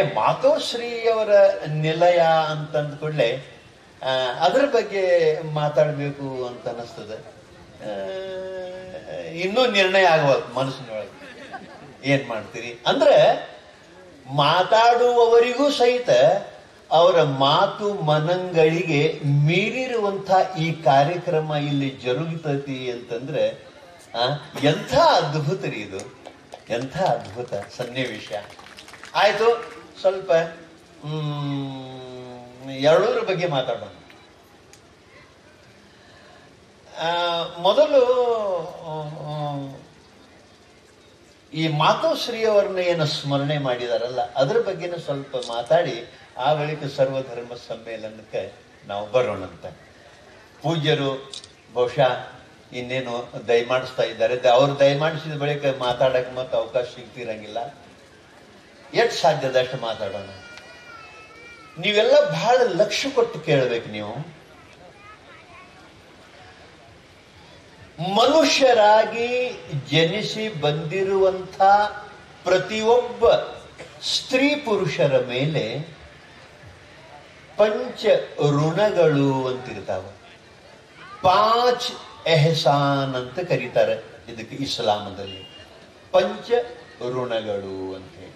ಮಾತೋಶ್ರೀಯವರ ನಿಲಯ ಅಂತಂದ ಕೂಡಲೇ ಅದರ ಬಗ್ಗೆ ಮಾತಾಡಬೇಕು ಅಂತ ಅನಿಸ್ತದೆ ಆ, ಇನ್ನೂ ನಿರ್ಣಯ ಆಗವಲ್ದು ಮನಸ್ಸಿನೊಳಗೆ ಏನ್ ಮಾಡ್ತೀರಿ ಅಂದ್ರೆ ಮಾತಾಡುವವರಿಗೂ ಸಹಿತ ಅವರ ಮಾತು ಮನಂಗಳಿಗೆ ಮೀರಿರುವಂತ ಈ ಕಾರ್ಯಕ್ರಮ ಇಲ್ಲಿ ಜರುಗುತ್ತತಿ ಅಂತಂದ್ರೆ ಆ, ಎಂಥ ಅದ್ಭುತ ರೀ ಇದು ಎಂಥ ಅದ್ಭುತ ಸನ್ನಿವೇಶ ಆಯ್ತು ಸ್ವಲ್ಪ ಹ್ಮ್ ಎರಡೂರ ಬಗ್ಗೆ ಮಾತಾಡೋಣ ಆ, ಮೊದಲು ಆ, ಈ ಮಾತೋಶ್ರೀಯವರನ್ನ ಏನು ಸ್ಮರಣೆ ಮಾಡಿದಾರಲ್ಲ ಅದ್ರ ಬಗ್ಗೆನೂ ಸ್ವಲ್ಪ ಮಾತಾಡಿ ಆ ಬಳಿಕ ಸರ್ವಧರ್ಮ ಸಮ್ಮೇಳನಕ್ಕೆ ನಾವು ಬರೋಣಂತ ಪೂಜ್ಯರು ಬಹುಶಃ ಇನ್ನೇನು ದಯಮಾಡಿಸ್ತಾ ಇದ್ದಾರೆ ದ- ಅವ್ರು ದಯಮಾಡಿಸಿದ ಬಳಿಕ ಮಾತಾಡಕ್ಕೆ ಮತ್ತೆ ಅವಕಾಶ ಸಿಗ್ತಿರಂಗಿಲ್ಲ ಎಷ್ಟು ಸಾಧ್ಯದಷ್ಟು ಮಾತಾಡೋಣ ನೀವೆಲ್ಲ ಬಹಳ ಲಕ್ಷ್ಯ ಕೊಟ್ಟು ಕೇಳಬೇಕು ನೀವು ಮನುಷ್ಯರಾಗಿ ಜನಿಸಿ ಬಂದಿರುವಂಥ ಪ್ರತಿಯೊಬ್ಬ ಸ್ತ್ರೀ ಪುರುಷರ ಮೇಲೆ ಪಂಚ ಋಣಗಳು ಅಂತಿರ್ತಾವ ಪಾಂಚ್ ಎಹಸಾನ್ ಅಂತ ಕರೀತಾರೆ ಇದಕ್ಕೆ ಇಸ್ಲಾಮದಲ್ಲಿ ಪಂಚ ಋಣಗಳು ಅಂತ ಹೇಳಿ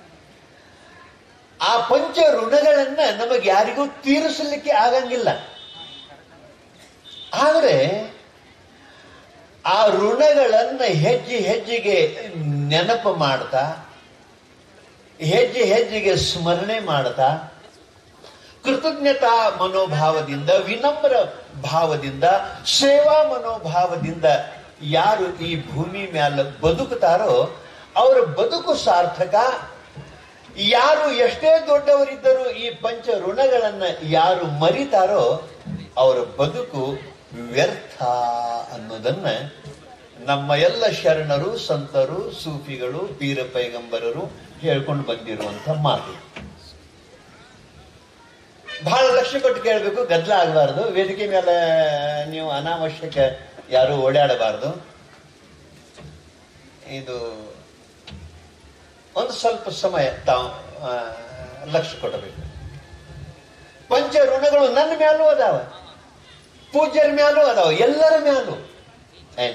ಆ ಪಂಚ ಋಣಗಳನ್ನ ನಮಗೆ ಯಾರಿಗೂ ತೀರಿಸಲಿಕ್ಕೆ ಆಗಂಗಿಲ್ಲ ಆದರೆ ಆ ಋಣಗಳನ್ನ ಹೆಜ್ಜೆ ಹೆಜ್ಜೆಗೆ ನೆನಪು ಮಾಡ್ತಾ ಹೆಜ್ಜೆ ಹೆಜ್ಜೆಗೆ ಸ್ಮರಣೆ ಮಾಡ್ತಾ ಕೃತಜ್ಞತಾ ಮನೋಭಾವದಿಂದ ವಿನಮ್ರ ಭಾವದಿಂದ ಸೇವಾ ಮನೋಭಾವದಿಂದ ಯಾರು ಈ ಭೂಮಿ ಮ್ಯಾಲ ಬದುಕುತ್ತಾರೋ ಅವರ ಬದುಕು ಸಾರ್ಥಕ ಯಾರು ಎಷ್ಟೇ ದೊಡ್ಡವರಿದ್ದರೂ ಈ ಪಂಚ ಋಣಗಳನ್ನ ಯಾರು ಮರಿತಾರೋ ಅವರ ಬದುಕು ವ್ಯರ್ಥ ಅನ್ನೋದನ್ನ ನಮ್ಮ ಎಲ್ಲ ಶರಣರು ಸಂತರು ಸೂಫಿಗಳು ಪೀರ ಪೈಗಂಬರರು ಹೇಳ್ಕೊಂಡು ಬಂದಿರುವಂತ ಮಾತು ಬಹಳ ಲಕ್ಷ್ಯ ಕೊಟ್ಟು ಕೇಳಬೇಕು ಗದ್ದಲ ಆಗಬಾರ್ದು ವೇದಿಕೆ ಮೇಲೆ ನೀವು ಅನಾವಶ್ಯಕ ಯಾರು ಓಡಾಡಬಾರ್ದು ಇದು ಒಂದು ಸ್ವಲ್ಪ ಸಮಯ ತಾವು ಆ, ಲಕ್ಷ್ಯ ಕೊಡಬೇಕು ಪಂಚ ಋಣಗಳು ನನ್ನ ಮ್ಯಾಲೂ ಅದಾವ ಪೂಜ್ಯರ ಮ್ಯಾಲೂ ಅದಾವ ಎಲ್ಲರ ಮ್ಯಾಲೂ ಏನ್?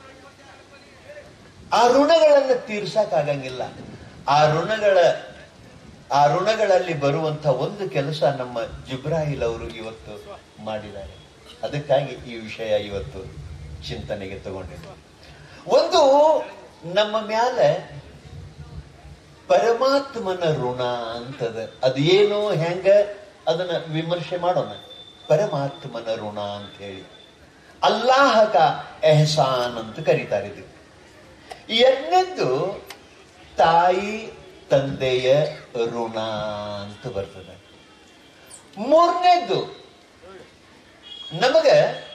ಆ ಋಣಗಳನ್ನು ತೀರ್ಸಕ್ಕಾಗಂಗಿಲ್ಲ ಆ ಋಣಗಳ ಆ ಋಣಗಳಲ್ಲಿ ಬರುವಂತ ಒಂದು ಕೆಲಸ ನಮ್ಮ ಜಿಬ್ರಾಹಿಲ್ ಅವರು ಇವತ್ತು ಮಾಡಿದ್ದಾರೆ ಅದಕ್ಕಾಗಿ ಈ ವಿಷಯ ಇವತ್ತು ಚಿಂತನೆಗೆ ತಗೊಂಡಿದ್ದೆ ಒಂದು ನಮ್ಮ ಮ್ಯಾಲ ಪರಮಾತ್ಮನ ಋಣ ಅಂತದ ಅದೇನು ಹೆಂಗ ಅದನ್ನ ವಿಮರ್ಶೆ ಮಾಡೋಣ ಪರಮಾತ್ಮನ ಋಣ ಅಂತ ಹೇಳಿ ಅಲ್ಲಾಹಕ ಎಹಸಾನ್ ಅಂತ ಕರೀತಾರೆ ಇದು ಎರಡನೇದ್ದು ತಾಯಿ ತಂದೆಯ ಋಣ ಅಂತ ಬರ್ತದೆ ಮೂರನೇದ್ದು ನಮಗ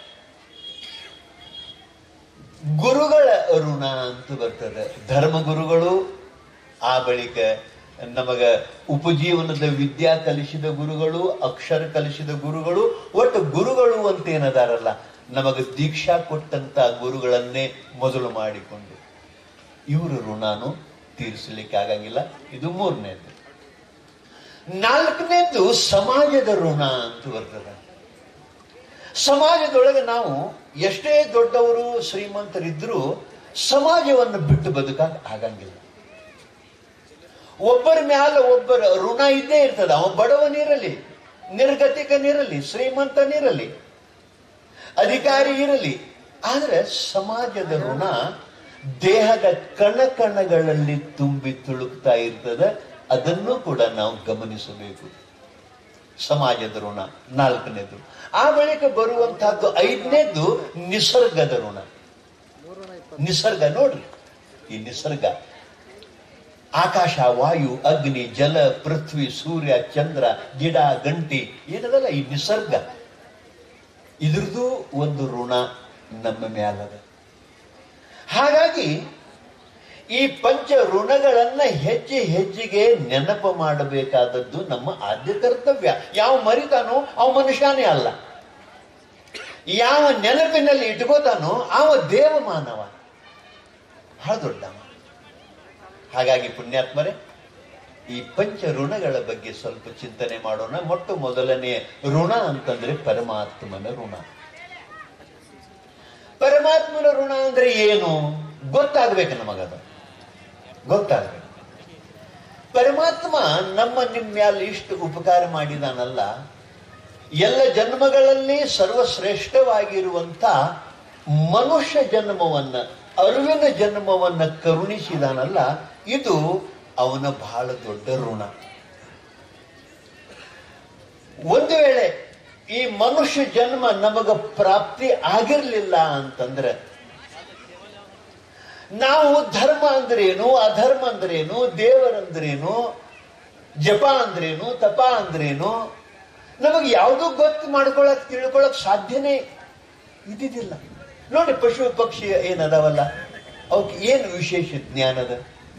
ಗುರುಗಳ ಋಣ ಅಂತ ಬರ್ತದೆ ಧರ್ಮಗುರುಗಳು ಆ ಬಳಿಕ ನಮಗ ಉಪಜೀವನದ ವಿದ್ಯಾ ಕಲಿಸಿದ ಗುರುಗಳು ಅಕ್ಷರ ಕಲಿಸಿದ ಗುರುಗಳು ಒಟ್ಟು ಗುರುಗಳು ಅಂತ ಏನದಾರಲ್ಲ ನಮಗ ದೀಕ್ಷಾ ಕೊಟ್ಟಂತ ಗುರುಗಳನ್ನೇ ಮೊದಲು ಮಾಡಿಕೊಂಡು ಇವರು ಋಣನು ತೀರಿಸಲಿಕ್ಕೆ ಆಗಂಗಿಲ್ಲ ಇದು ಮೂರನೇದು ನಾಲ್ಕನೇದು ಸಮಾಜದ ಋಣ ಅಂತ ಬರ್ತದೆ ಸಮಾಜದೊಳಗೆ ನಾವು ಎಷ್ಟೇ ದೊಡ್ಡವರು ಶ್ರೀಮಂತರಿದ್ರೂ ಸಮಾಜವನ್ನು ಬಿಟ್ಟು ಬದುಕಾಕ ಆಗಂಗಿಲ್ಲ ಒಬ್ಬರ ಮ್ಯಾಲ ಒಬ್ಬರ ಋಣ ಇದ್ದೇ ಇರ್ತದ ಅವ ಬಡವನಿರಲಿ ನಿರ್ಗತಿಕನಿರಲಿ ಶ್ರೀಮಂತನಿರಲಿ ಅಧಿಕಾರಿ ಇರಲಿ ಆದ್ರೆ ಸಮಾಜದ ಋಣ ದೇಹದ ಕಣಕಣಗಳಲ್ಲಿ ತುಂಬಿ ತುಳುಕ್ತಾ ಇರ್ತದೆ ಅದನ್ನು ಕೂಡ ನಾವು ಗಮನಿಸಬೇಕು ಸಮಾಜದ ಋಣ ನಾಲ್ಕನೇದು ಆ ಬಳಿಕ ಬರುವಂತಹದ್ದು ಐದನೇದು ನಿಸರ್ಗದ ಋಣ ನಿಸರ್ಗ ನೋಡ್ರಿ ಈ ನಿಸರ್ಗ ಆಕಾಶ ವಾಯು ಅಗ್ನಿ ಜಲ ಪೃಥ್ವಿ ಸೂರ್ಯ ಚಂದ್ರ ಗಿಡ ಗಂಟಿ ಏನದಲ್ಲ ಈ ನಿಸರ್ಗ ಇದ್ರದ್ದು ಒಂದು ಋಣ ನಮ್ಮ ಮ್ಯಾಲದ ಹಾಗಾಗಿ ಈ ಪಂಚ ಋಣಗಳನ್ನ ಹೆಜ್ಜೆ ಹೆಜ್ಜೆಗೆ ನೆನಪು ಮಾಡಬೇಕಾದದ್ದು ನಮ್ಮ ಆದ್ಯ ಕರ್ತವ್ಯ ಯಾವ ಮರಿತಾನೋ ಅವ ಮನುಷ್ಯನೇ ಅಲ್ಲ ಯಾವ ನೆನಪಿನಲ್ಲಿ ಇಟ್ಕೋತಾನೋ ಅವ ದೇವ ಮಾನವ ಬಹಳ ದೊಡ್ಡವ ಹಾಗಾಗಿ ಪುಣ್ಯಾತ್ಮರೇ ಈ ಪಂಚ ಋಣಗಳ ಬಗ್ಗೆ ಸ್ವಲ್ಪ ಚಿಂತನೆ ಮಾಡೋಣ ಮೊಟ್ಟ ಮೊದಲನೇ ಋಣ ಅಂತಂದ್ರೆ ಪರಮಾತ್ಮನ ಋಣ ಪರಮಾತ್ಮನ ಋಣ ಅಂದ್ರೆ ಏನು ಗೊತ್ತಾಗ್ಬೇಕು ನಮಗದ ಗೊತ್ತಾಗ್ಬೇಕು ಪರಮಾತ್ಮ ನಮ್ಮ ನಿಮ್ಮ ಮ್ಯಾಲ ಇಷ್ಟು ಉಪಕಾರ ಮಾಡಿದಾನಲ್ಲ ಎಲ್ಲ ಜನ್ಮಗಳಲ್ಲಿ ಸರ್ವಶ್ರೇಷ್ಠವಾಗಿರುವಂತ ಮನುಷ್ಯ ಜನ್ಮವನ್ನ ಅರಿವಿನ ಜನ್ಮವನ್ನ ಕರುಣಿಸಿದಾನಲ್ಲ ಇದು ಅವನ ಬಹಳ ದೊಡ್ಡ ಋಣ ಒಂದು ವೇಳೆ ಈ ಮನುಷ್ಯ ಜನ್ಮ ನಮಗ ಪ್ರಾಪ್ತಿ ಆಗಿರ್ಲಿಲ್ಲ ಅಂತಂದ್ರೆ ನಾವು ಧರ್ಮ ಅಂದ್ರೇನು ಅಧರ್ಮ ಅಂದ್ರೇನು ದೇವರಂದ್ರೇನು ಜಪ ಅಂದ್ರೇನು ತಪ ಅಂದ್ರೇನು ನಮಗೆ ಯಾವುದೂ ಗೊತ್ತು ಮಾಡ್ಕೊಳಕ್ ತಿಳ್ಕೊಳಕ್ ಸಾಧ್ಯನೇ ಇದ್ದಿದ್ದಿಲ್ಲ ನೋಡಿ ಪಶು ಪಕ್ಷಿ ಏನದಾವಲ್ಲ ಅವಕ್ಕೆ ಏನು ವಿಶೇಷ ಜ್ಞಾನದ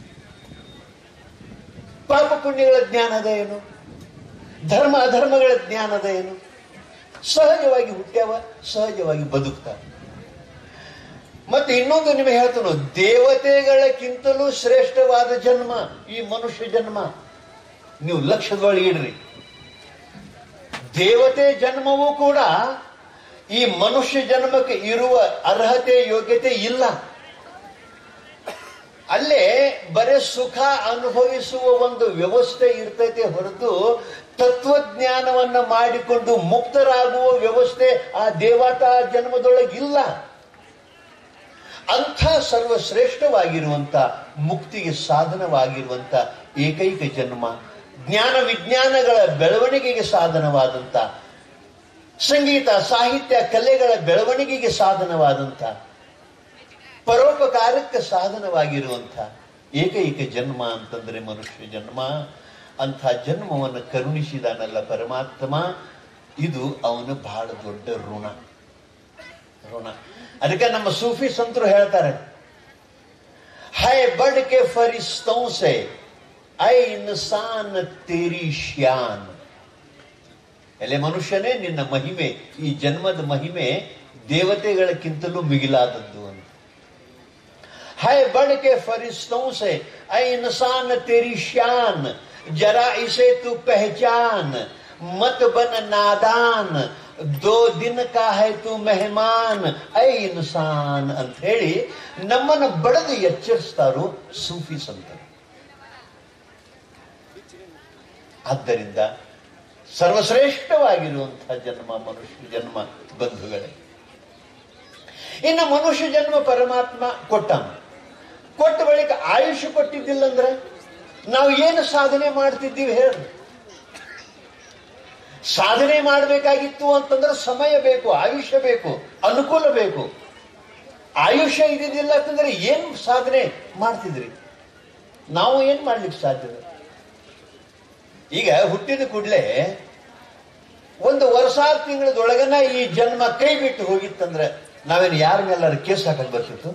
ಪಾಪ ಪುಣ್ಯಗಳ ಜ್ಞಾನದ ಏನು ಧರ್ಮ ಅಧರ್ಮಗಳ ಜ್ಞಾನದ ಏನು ಸಹಜವಾಗಿ ಹುಟ್ಟ್ಯಾವ ಸಹಜವಾಗಿ ಬದುಕ್ತಾವ ಮತ್ತೆ ಇನ್ನೊಂದು ನಿಮಗೆ ಹೇಳ್ತಾನು ದೇವತೆಗಳಕ್ಕಿಂತಲೂ ಶ್ರೇಷ್ಠವಾದ ಜನ್ಮ ಈ ಮನುಷ್ಯ ಜನ್ಮ ನೀವು ಲಕ್ಷದೊಳಗೆ ಇಡ್ರಿ ದೇವತೆ ಜನ್ಮವೂ ಕೂಡ ಈ ಮನುಷ್ಯ ಜನ್ಮಕ್ಕೆ ಇರುವ ಅರ್ಹತೆ ಯೋಗ್ಯತೆ ಇಲ್ಲ ಅಲ್ಲೇ ಬರೇ ಸುಖ ಅನುಭವಿಸುವ ಒಂದು ವ್ಯವಸ್ಥೆ ಇರ್ತೈತೆ ಹೊರತು ತತ್ವಜ್ಞಾನವನ್ನ ಮಾಡಿಕೊಂಡು ಮುಕ್ತರಾಗುವ ವ್ಯವಸ್ಥೆ ಆ ದೇವತಾ ಜನ್ಮದೊಳಗಿಲ್ಲ ಅಂಥ ಸರ್ವಶ್ರೇಷ್ಠವಾಗಿರುವಂತ ಮುಕ್ತಿಗೆ ಸಾಧನವಾಗಿರುವಂತ ಏಕೈಕ ಜನ್ಮ ಜ್ಞಾನ ವಿಜ್ಞಾನಗಳ ಬೆಳವಣಿಗೆಗೆ ಸಾಧನವಾದಂತ ಸಂಗೀತ ಸಾಹಿತ್ಯ ಕಲೆಗಳ ಬೆಳವಣಿಗೆಗೆ ಸಾಧನವಾದಂತ ಪರೋಪಕಾರಕ್ಕೆ ಸಾಧನವಾಗಿರುವಂಥ ಏಕೈಕ ಜನ್ಮ ಅಂತಂದ್ರೆ ಮನುಷ್ಯ ಜನ್ಮ ಅಂಥ ಜನ್ಮವನ್ನು ಕರುಣಿಸಿದಾನಲ್ಲ ಪರಮಾತ್ಮ ಇದು ಅವನು ಬಹಳ ದೊಡ್ಡ ಋಣ ಋಣ ಅದಕ್ಕೆ ನಮ್ಮ ಸೂಫಿ ಸಂತರು ಹೇಳ್ತಾರೆ ಹೈ ಬಡ್ ಕೆ ಫರಿಸ್ತೋं से ಐ ಇನ್ಸಾನ್ ತೇರಿ ಶ್ಯಾನ್ ಎಲೆ ಮನುಷ್ಯನೇ ನಿನ್ನ ಮಹಿಮೆ ಈ ಜನ್ಮದ ಮಹಿಮೆ ದೇವತೆಗಳಕ್ಕಿಂತಲೂ ಮಿಗಿಲಾದದ್ದು ಅಂತ है बढ़ के फरिश्तों से ऐ इंसान तेरी शान जरा इसे तू पहचान मत बन नादान दो दिन का है तू ಮೆಹಮಾನ್ ಐ ಇನ್ಸಾನ್ ಅಂತ ಹೇಳಿ ನಮ್ಮನ್ನ ಬಡದು ಎಚ್ಚರಿಸ್ತಾರು ಸೂಫಿ ಸಂತರು ಆದ್ದರಿಂದ ಸರ್ವಶ್ರೇಷ್ಠವಾಗಿರುವಂತಹ ಜನ್ಮ ಮನುಷ್ಯ ಜನ್ಮ ಬಂಧುಗಳೇ ಇನ್ನು ಮನುಷ್ಯ ಜನ್ಮ ಪರಮಾತ್ಮ ಕೊಟ್ಟಾನ ಕೊಟ್ಟ ಬಳಿಕ ಆಯುಷ್ ಕೊಟ್ಟಿದ್ದಿಲ್ಲ ಅಂದ್ರೆ ನಾವು ಏನು ಸಾಧನೆ ಮಾಡ್ತಿದ್ದೀವಿ ಹೇಳಿ ಸಾಧನೆ ಮಾಡಬೇಕಾಗಿತ್ತು ಅಂತಂದ್ರೆ ಸಮಯ ಬೇಕು ಆಯುಷ್ಯ ಬೇಕು ಅನುಕೂಲ ಬೇಕು ಆಯುಷ್ಯ ಇದ್ದಿದ್ದಿಲ್ಲ ಅಂತಂದ್ರೆ ಏನ್ ಸಾಧನೆ ಮಾಡ್ತಿದ್ರಿ ನಾವು ಏನ್ ಮಾಡ್ಲಿಕ್ಕೆ ಸಾಧ್ಯ ಈಗ ಹುಟ್ಟಿದ ಕೂಡಲೇ ಒಂದು ವರ್ಷ ತಿಂಗಳದೊಳಗನ ಈ ಜನ್ಮ ಕೈ ಬಿಟ್ಟು ಹೋಗಿತ್ತಂದ್ರೆ ನಾವೇನು ಯಾರ ಮೇಲಾರ ಕೇಸ್ ಹಾಕಕ್ ಬರ್ತಿತ್ತು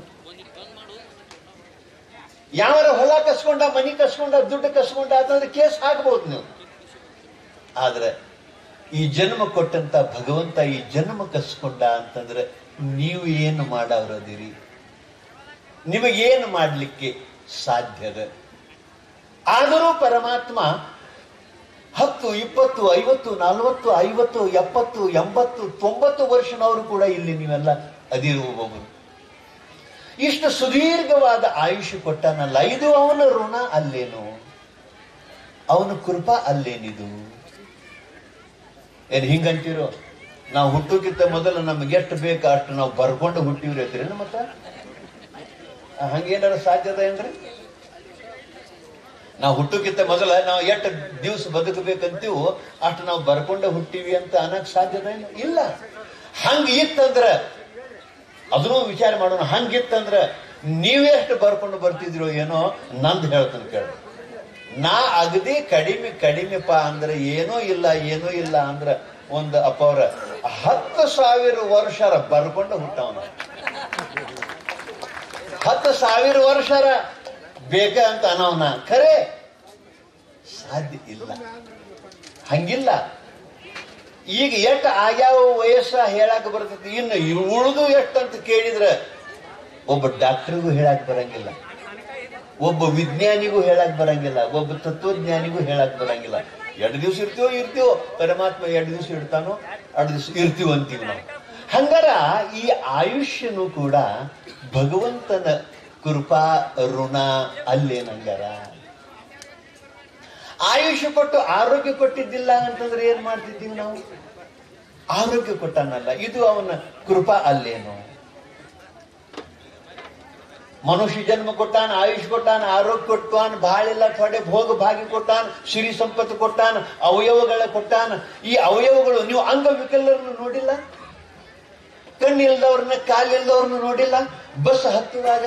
ಯಾವಾರ ಹೊಲ ಕಸ್ಕೊಂಡ ಮನಿ ಕಸ್ಕೊಂಡ ದುಡ್ಡು ಕಸ್ಕೊಂಡ ಅಂತಂದ್ರೆ ಕೇಸ್ ಹಾಕ್ಬೋದು ನೀವು ಆದ್ರೆ ಈ ಜನ್ಮ ಕೊಟ್ಟಂತ ಭಗವಂತ ಈ ಜನ್ಮ ಕಸ್ಕೊಂಡ ಅಂತಂದ್ರೆ ನೀವು ಏನು ಮಾಡವ್ರದಿರಿ ನಿಮಗೇನು ಮಾಡಲಿಕ್ಕೆ ಸಾಧ್ಯದ ಆದರೂ ಪರಮಾತ್ಮ ಹತ್ತು ಇಪ್ಪತ್ತು ಐವತ್ತು ನಲವತ್ತು ಐವತ್ತು ಎಪ್ಪತ್ತು ಎಂಬತ್ತು ತೊಂಬತ್ತು ವರ್ಷನವರು ಕೂಡ ಇಲ್ಲಿ ನೀವೆಲ್ಲ ಅದಿರುವವರು ಇಷ್ಟು ಸುದೀರ್ಘವಾದ ಆಯುಷ್ಯ ಕೊಟ್ಟನಲ್ಲ ಇದು ಅವನ ಋಣ ಅಲ್ಲೇನು ಅವನ ಕೃಪಾ ಅಲ್ಲೇನಿದು ಏನ್ ಹಿಂಗಂತೀರೋ ನಾವು ಹುಟ್ಟೋಕ್ಕಿಂತ ಮೊದಲು ನಮ್ಗೆ ಎಷ್ಟು ಬೇಕು ಅಷ್ಟು ನಾವು ಬರ್ಕೊಂಡು ಹುಟ್ಟಿವ್ರಿ ಅಂತೀರೇನು ಮತ್ತ ಆ, ಹಂಗೇನಾರ ಸಾಧ್ಯದ ಏನ್ರಿ ನಾವು ಹುಟ್ಟೋಕ್ಕಿಂತ ಮೊದಲ ನಾವು ಎಷ್ಟು ದಿವಸ ಬದುಕಬೇಕಂತೀವೋ ಅಷ್ಟು ನಾವು ಬರ್ಕೊಂಡ ಹುಟ್ಟಿವಿ ಅಂತ ಅನ್ನಕ್ ಸಾಧ್ಯದ ಏನು ಇಲ್ಲ ಹಂಗ ಇತ್ತಂದ್ರ ಅದನ್ನು ವಿಚಾರ ಮಾಡೋಣ ಹಂಗಿತ್ತಂದ್ರ ನೀವೆಷ್ಟು ಬರ್ಕೊಂಡು ಬರ್ತಿದ್ರೋ ಏನೋ ನಂದು ಹೇಳ್ತಾನೆ ಕೇಳ ನಾ ಅಗದಿ ಕಡಿಮೆ ಕಡಿಮೆಪ ಅಂದ್ರೆ ಏನೂ ಇಲ್ಲ ಏನೂ ಇಲ್ಲ ಅಂದ್ರ ಒಂದು ಅಪ್ಪ ಅವ್ರ ಹತ್ತು ಸಾವಿರ ವರ್ಷರ ಬರ್ಕೊಂಡು ಹುಟ್ಟವನ ಹತ್ತು ಸಾವಿರ ವರ್ಷರ ಬೇಕ ಅಂತ ಅನ್ನವನ ಖರೆ ಸಾಧ್ಯ ಇಲ್ಲ ಹಂಗಿಲ್ಲ ಈಗ ಎಷ್ಟ್ ಆಗ್ಯಾವ ವಯಸ್ಸ ಹೇಳಕ್ ಬರ್ತೈತಿ ಇನ್ನು ಉಳಿದು ಎಷ್ಟು ಅಂತ ಕೇಳಿದ್ರೆ ಒಬ್ಬ ಡಾಕ್ಟರ್ಗೂ ಹೇಳಕ್ ಬರಂಗಿಲ್ಲ ಒಬ್ಬ ವಿಜ್ಞಾನಿಗೂ ಹೇಳಕ್ ಬರಂಗಿಲ್ಲ ಒಬ್ಬ ತತ್ವಜ್ಞಾನಿಗೂ ಹೇಳಕ್ ಬರಂಗಿಲ್ಲ ಎರಡು ದಿವಸ ಇರ್ತೀವೋ ಇರ್ತೀವೋ ಪರಮಾತ್ಮ ಎರಡು ದಿವಸ ಇಡ್ತಾನೋ ಎರಡು ದಿವಸ ಇರ್ತೀವೋ ಅಂತೀವಿ ನಾವು ಹಂಗಾರ ಈ ಆಯುಷ್ಯನು ಕೂಡ ಭಗವಂತನ ಕೃಪಾ ಋಣ ಅಲ್ಲೇನಂಗಾರ ಆಯುಷ್ಯ ಕೊಟ್ಟು ಆರೋಗ್ಯ ಕೊಟ್ಟಿದ್ದಿಲ್ಲ ಅಂತಂದ್ರೆ ಏನ್ ಮಾಡ್ತಿದ್ದೀವಿ ನಾವು ಆರೋಗ್ಯ ಕೊಟ್ಟಾನಲ್ಲ ಇದು ಅವನ ಕೃಪಾ ಅಲ್ಲೇನು ಮನುಷ್ಯ ಜನ್ಮ ಕೊಟ್ಟಾನ ಆಯುಷ್ ಕೊಟ್ಟಾನ ಆರೋಗ್ಯ ಕೊಟ್ಟಾನ ಬಾಳೆಲ್ಲ ಥೊಡೆ ಭೋಗ ಭಾಗಿ ಕೊಟ್ಟಾನ ಸಿರಿ ಸಂಪತ್ತು ಕೊಟ್ಟಾನ ಅವಯವಗಳ ಕೊಟ್ಟಾನ ಈ ಅವಯವಗಳು ನೀವು ಅಂಗವಿಕಲರನ್ನು ನೋಡಿಲ್ಲ ಕಣ್ಣಿಲ್ದವ್ರನ್ನ ಕಾಲಿಲ್ದವ್ರನ್ನ ನೋಡಿಲ್ಲ ಬಸ್ ಹತ್ತುವಾಗ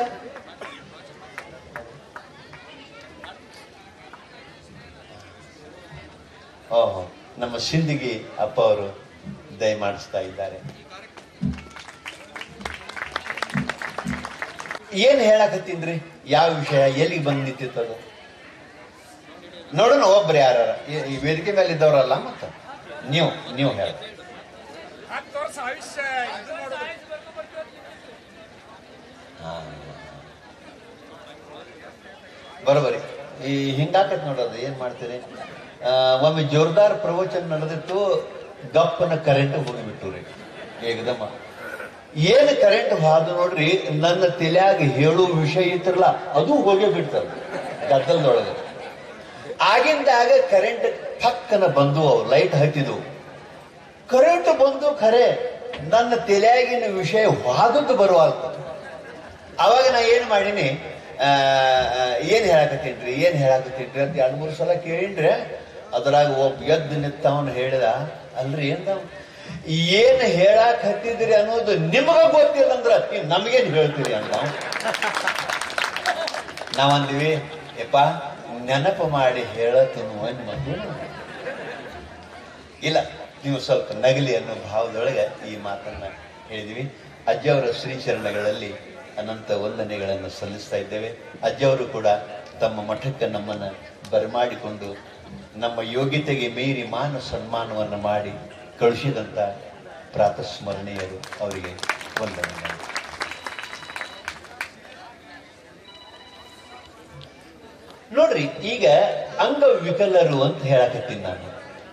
ಓಹೋ ನಮ್ಮ ಸಿಂದಗಿ ಅಪ್ಪ ಅವರು ದಯಮಾಡಿಸ್ತಾ ಇದ್ದಾರೆ ಏನ್ ಹೇಳಕತ್ತೀನ್ರಿ ಯಾವ ವಿಷಯ ಎಲ್ಲಿಗೆ ಬಂದ್ ನಿಂತಿತ್ತದು ನೋಡೋಣ ಒಬ್ರು ಯಾರ ಈ ವೇದಿಕೆ ಮೇಲೆ ಇದ್ದವರಲ್ಲ ಮತ್ತ ನೀವು ನೀವು ಹೇಳ ಹತ್ತು ವರ್ಷ ಆಯುಷ್ಯ ಇದು ಮಾಡೋದು ಬರೋಬರಿ ಈ ಹಿಂಗಾಕತ್ ನೋಡೋದು ಏನ್ ಮಾಡ್ತೀರಿ ಆ, ಒಮ್ಮೆ ಜೋರ್ದಾರ್ ಪ್ರವಚನ ನಡೆದಿತ್ತು ಗಪ್ಪನ ಕರೆಂಟ್ ಹೋಗಿಬಿಟ್ಟು ರೀ ಏಕದಮ್ಮ ಏನು ಕರೆಂಟ್ ಹಾದು ನೋಡ್ರಿ ನನ್ನ ತಲೆಯಾಗ ಹೇಳೋ ವಿಷಯ ಇತ್ರಲ್ಲ ಅದು ಹೋಗೇ ಬಿಡ್ತದ ಗದ್ದಲದೊಳಗೆ ಆಗಿಂದಾಗ ಕರೆಂಟ್ ಪಕ್ಕನ ಬಂದು ಅವು ಲೈಟ್ ಹತ್ತಿದ್ವು ಕರೆಂಟ್ ಬಂದು ಖರೆ ನನ್ನ ತಲೆಯಾಗಿನ ವಿಷಯ ವಾದದ್ದು ಬರುವಲ್ತ ಅವಾಗ ನಾ ಏನ್ ಮಾಡೀನಿ ಆ, ಆ, ಏನ್ ಹೇಳಕತ್ತೀನ್ರಿ ಏನ್ ಹೇಳಕತ್ತೀನ್ರಿ ಅಂತ ಎರಡ್ ಮೂರು ಸಲ ಕೇಳಿನ್ರೆ ಅದ್ರಾಗ ಒಬ್ಬ ಎದ್ದು ನಿಂತವನು ಹೇಳಿದ ಅಲ್ರಿ ಏನ್ ತಾವ್ ಏನ್ ಹೇಳಕ್ ಹತ್ತಿದ್ರಿ ಅನ್ನೋದು ನಿಮಗ ಗೊತ್ತಿಲ್ಲ ಅಂದ್ರ ನೀವ್ ನಮಗೇನ್ ಹೇಳ್ತೀರಿ ಅಂತ ನಾವಂದಿವಿ ಯಪ್ಪ ನೆನಪು ಮಾಡಿ ಹೇಳತ್ತೀನಿ ಒಂದ್ ಮಗು ಇಲ್ಲ ನೀವು ಸ್ವಲ್ಪ ನಗಲಿ ಅನ್ನೋ ಭಾವದೊಳಗೆ ಈ ಮಾತನ್ನ ಹೇಳಿದ್ವಿ ಅಜ್ಜವರ ಶ್ರೀಚರಣಗಳಲ್ಲಿ ಅನಂತ ವಂದನೆಗಳನ್ನು ಸಲ್ಲಿಸ್ತಾ ಇದ್ದೇವೆ ಅಜ್ಜವರು ಕೂಡ ತಮ್ಮ ಮಠಕ್ಕೆ ನಮ್ಮನ್ನ ಬರಮಾಡಿಕೊಂಡು ನಮ್ಮ ಯೋಗ್ಯತೆಗೆ ಮೀರಿ ಮಾನ ಸನ್ಮಾನವನ್ನು ಮಾಡಿ ಕಳುಹಿಸಿದಂತ ಪ್ರಾತಸ್ಮರಣೀಯರು ಅವರಿಗೆ ವಂದನೆಗಳು ನೋಡ್ರಿ ಈಗ ಅಂಗವಿಕಲರು ಅಂತ ಹೇಳಕತ್ತೀನಿ ನಾನು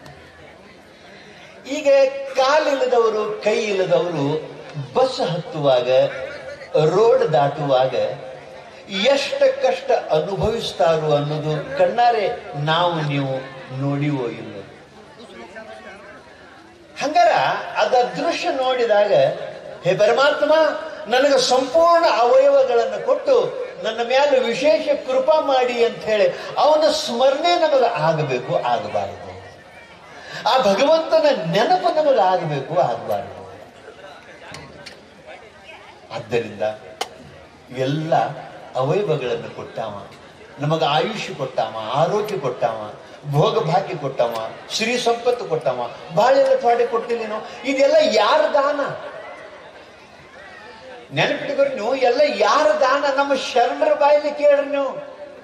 ಈಗ ಕಾಲಿಲ್ಲದವರು ಕೈ ಇಲ್ಲದವರು ಬಸ್ ಹತ್ತುವಾಗ ರೋಡ್ ದಾಟುವಾಗ ಎಷ್ಟು ಕಷ್ಟ ಅನುಭವಿಸ್ತಾರೋ ಅನ್ನೋದು ಕಣ್ಣಾರೆ ನಾವು ನೀವು ನೋಡಿವೋ ಇಲ್ಲ ಹಂಗಾರ ಅದ ದೃಶ್ಯ ನೋಡಿದಾಗ ಹೇ ಪರಮಾತ್ಮ ನನಗೆ ಸಂಪೂರ್ಣ ಅವಯವಗಳನ್ನು ಕೊಟ್ಟು ನನ್ನ ಮೇಲೆ ವಿಶೇಷ ಕೃಪಾ ಮಾಡಿ ಅಂತ ಹೇಳಿ ಅವನ ಸ್ಮರಣೆ ನಮಗೆ ಆಗಬೇಕು ಆಗಬಾರದು ಆ ಭಗವಂತನ ನೆನಪು ನಮಗೆ ಆಗಬೇಕು ಆಗಬಾರದು ಆದ್ದರಿಂದ ಎಲ್ಲ ಅವಯವಗಳನ್ನು ಕೊಟ್ಟಾವ ನಮಗೆ ಆಯುಷ್ಯ ಕೊಟ್ಟಾವ ಆರೋಗ್ಯ ಕೊಟ್ಟಾವ ಭೋಗ ಭಾಗ್ಯ ಕೊಟ್ಟವ ಶ್ರೀ ಸಂಪತ್ತು ಕೊಟ್ಟವ ಬಾಳೆಲ್ಲ ಥಾಡೆ ಕೊಟ್ಟಿಲ್ಲೇನೋ ಇದೆಲ್ಲ ಯಾರ ದಾನ ನೆನಪಿಟ್ಕೊರಿ ನೀವು ಎಲ್ಲ ಯಾರ ದಾನ ನಮ್ಮ ಶರಣರ ಬಾಯಲ್ಲಿ ಕೇಳ್ರಿ ನೀವು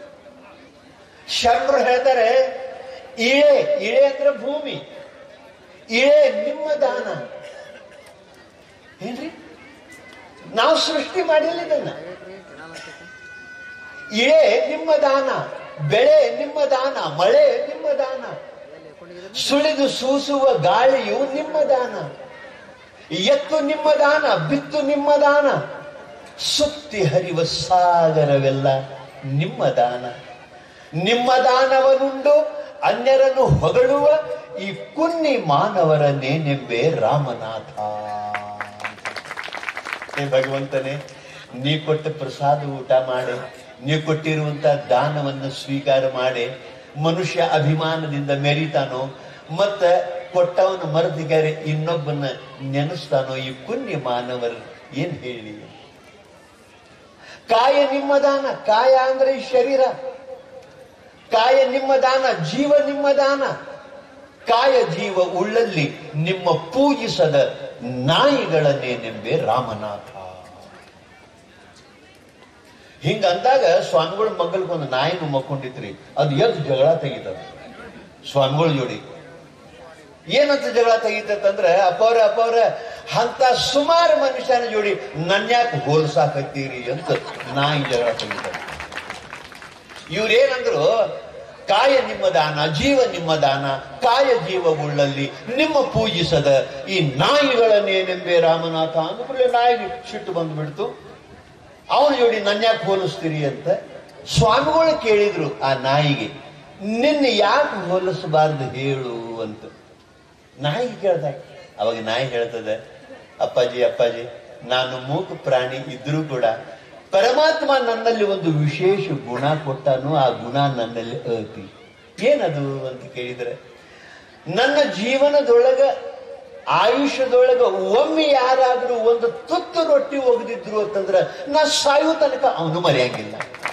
ಶರಣರು ಹೇಳ್ತಾರೆ ಇಳೆ ಇಳೆ ಅಂದ್ರೆ ಭೂಮಿ ಇಳೆ ನಿಮ್ಮ ದಾನ ಏನ್ರಿ ನಾವು ಸೃಷ್ಟಿ ಮಾಡಿಲ್ಲ ಇದನ್ನ ಇಳೆ ನಿಮ್ಮ ದಾನ ಬೆಳೆ ನಿಮ್ಮ ದಾನ ಮಳೆ ನಿಮ್ಮ ದಾನ ಸುಳಿದು ಸೂಸುವ ಗಾಳಿಯು ನಿಮ್ಮ ದಾನ ಎತ್ತು ನಿಮ್ಮ ದಾನ ಬಿತ್ತು ನಿಮ್ಮ ದಾನ ಸುತ್ತಿ ಹರಿವ ಸಾಗರವೆಲ್ಲ ನಿಮ್ಮ ದಾನ ನಿಮ್ಮ ದಾನವನುಂಡು ಅನ್ಯರನ್ನು ಹೊಗಳುವ ಈ ಕುನ್ನಿ ಮಾನವರ ನೇನೆಂಬೆ ರಾಮನಾಥ ಹೇ ಭಗವಂತನೇ ನೀ ಕೊಟ್ಟ ಪ್ರಸಾದ ಊಟ ಮಾಡಿ ನೀ ಕೊಟ್ಟಿರುವಂತ ದಾನವನ್ನು ಸ್ವೀಕಾರ ಮಾಡಿ ಮನುಷ್ಯ ಅಭಿಮಾನದಿಂದ ಮೆರಿತಾನೋ ಮತ್ತ ಕೊಟ್ಟವನ ಮರದಿಗಾರೆ ಇನ್ನೊಬ್ಬನ ನೆನೆಸ್ತಾನೋ ಈ ಪುಣ್ಯ ಮಾನವರು ಏನ್ ಹೇಳಿ ಕಾಯ ನಿಮ್ಮ ದಾನ ಕಾಯ ಅಂದ್ರೆ ಈ ಶರೀರ ಕಾಯ ನಿಮ್ಮ ದಾನ ಜೀವ ನಿಮ್ಮ ದಾನ ಕಾಯ ಜೀವ ಉಳ್ಳಲ್ಲಿ ನಿಮ್ಮ ಪೂಜಿಸದ ನಾಯಿಗಳನ್ನೇನೆಂಬೆ ರಾಮನಾಥ ಹಿಂಗ ಅಂದಾಗ ಸ್ವಾಮಿಗಳ ಮಗ್ಗಲ್ಗೊಂದು ನಾಯಿನು ಮಕ್ಕೊಂಡಿತ್ರಿ ಅದು ಎದ್ದು ಜಗಳ ತೆಗಿತದ ಸ್ವಾಮಿಗಳ ಜೋಡಿ ಏನಂತ ಜಗಳ ತೆಗಿತಂದ್ರೆ ಅಪ್ಪವ್ರ ಅಪ್ಪವ್ರ ಅಂತ ಸುಮಾರು ಮನುಷ್ಯನ ಜೋಡಿ ನನ್ಯಾಕೆ ಹೋಲ್ಸಾಕತ್ತೀರಿ ಅಂತ ನಾಯಿ ಜಗಳ ತೆಗಿತಾರೆ ಇವ್ರೇನಂದ್ರು ಕಾಯ ನಿಮ್ಮ ದಾನ ಜೀವ ನಿಮ್ಮ ದಾನ ಕಾಯ ಜೀವ ಉಳ್ಳಲ್ಲಿ ನಿಮ್ಮ ಪೂಜಿಸದ ಈ ನಾಯಿಗಳನ್ನೇನೆಂಬೆ ರಾಮನಾಥ ಅಂದ್ಕೂಡಲೇ ನಾಯಿಗೆ ಸಿಟ್ಟು ಬಂದ್ಬಿಡ್ತು ಅವನ ಜೋಡಿ ನನ್ಯಾಕೆ ಹೋಲಿಸ್ತೀರಿ ಅಂತ ಸ್ವಾಮಿಗಳು ಕೇಳಿದ್ರು ಆ ನಾಯಿಗೆ ನಿನ್ನ ಯಾಕೆ ಹೋಲಿಸಬಾರ್ದು ಹೇಳು ಅಂತ ನಾಯಿ ಕೇಳ್ತಾರೆ ಅವಾಗ ನಾಯಿ ಹೇಳ್ತದೆ ಅಪ್ಪಾಜಿ ಅಪ್ಪಾಜಿ ನಾನು ಮೂಕ ಪ್ರಾಣಿ ಇದ್ರೂ ಕೂಡ ಪರಮಾತ್ಮ ನನ್ನಲ್ಲಿ ಒಂದು ವಿಶೇಷ ಗುಣ ಕೊಟ್ಟಾನು ಆ ಗುಣ ನನ್ನಲ್ಲಿ ಐತಿ ಏನದು ಅಂತ ಕೇಳಿದ್ರೆ ನನ್ನ ಜೀವನದೊಳಗ ಆಯುಷ್ಯದೊಳಗ ಒಮ್ಮೆ ಯಾರಾದ್ರೂ ಒಂದು ತುತ್ತು ರೊಟ್ಟಿ ಒಗೆದಿದ್ರು ಅಂತಂದ್ರ ನಾ ಸಾಯೋ ತನಕ ಅವನು ಮರೆಯಂಗಿಲ್ಲ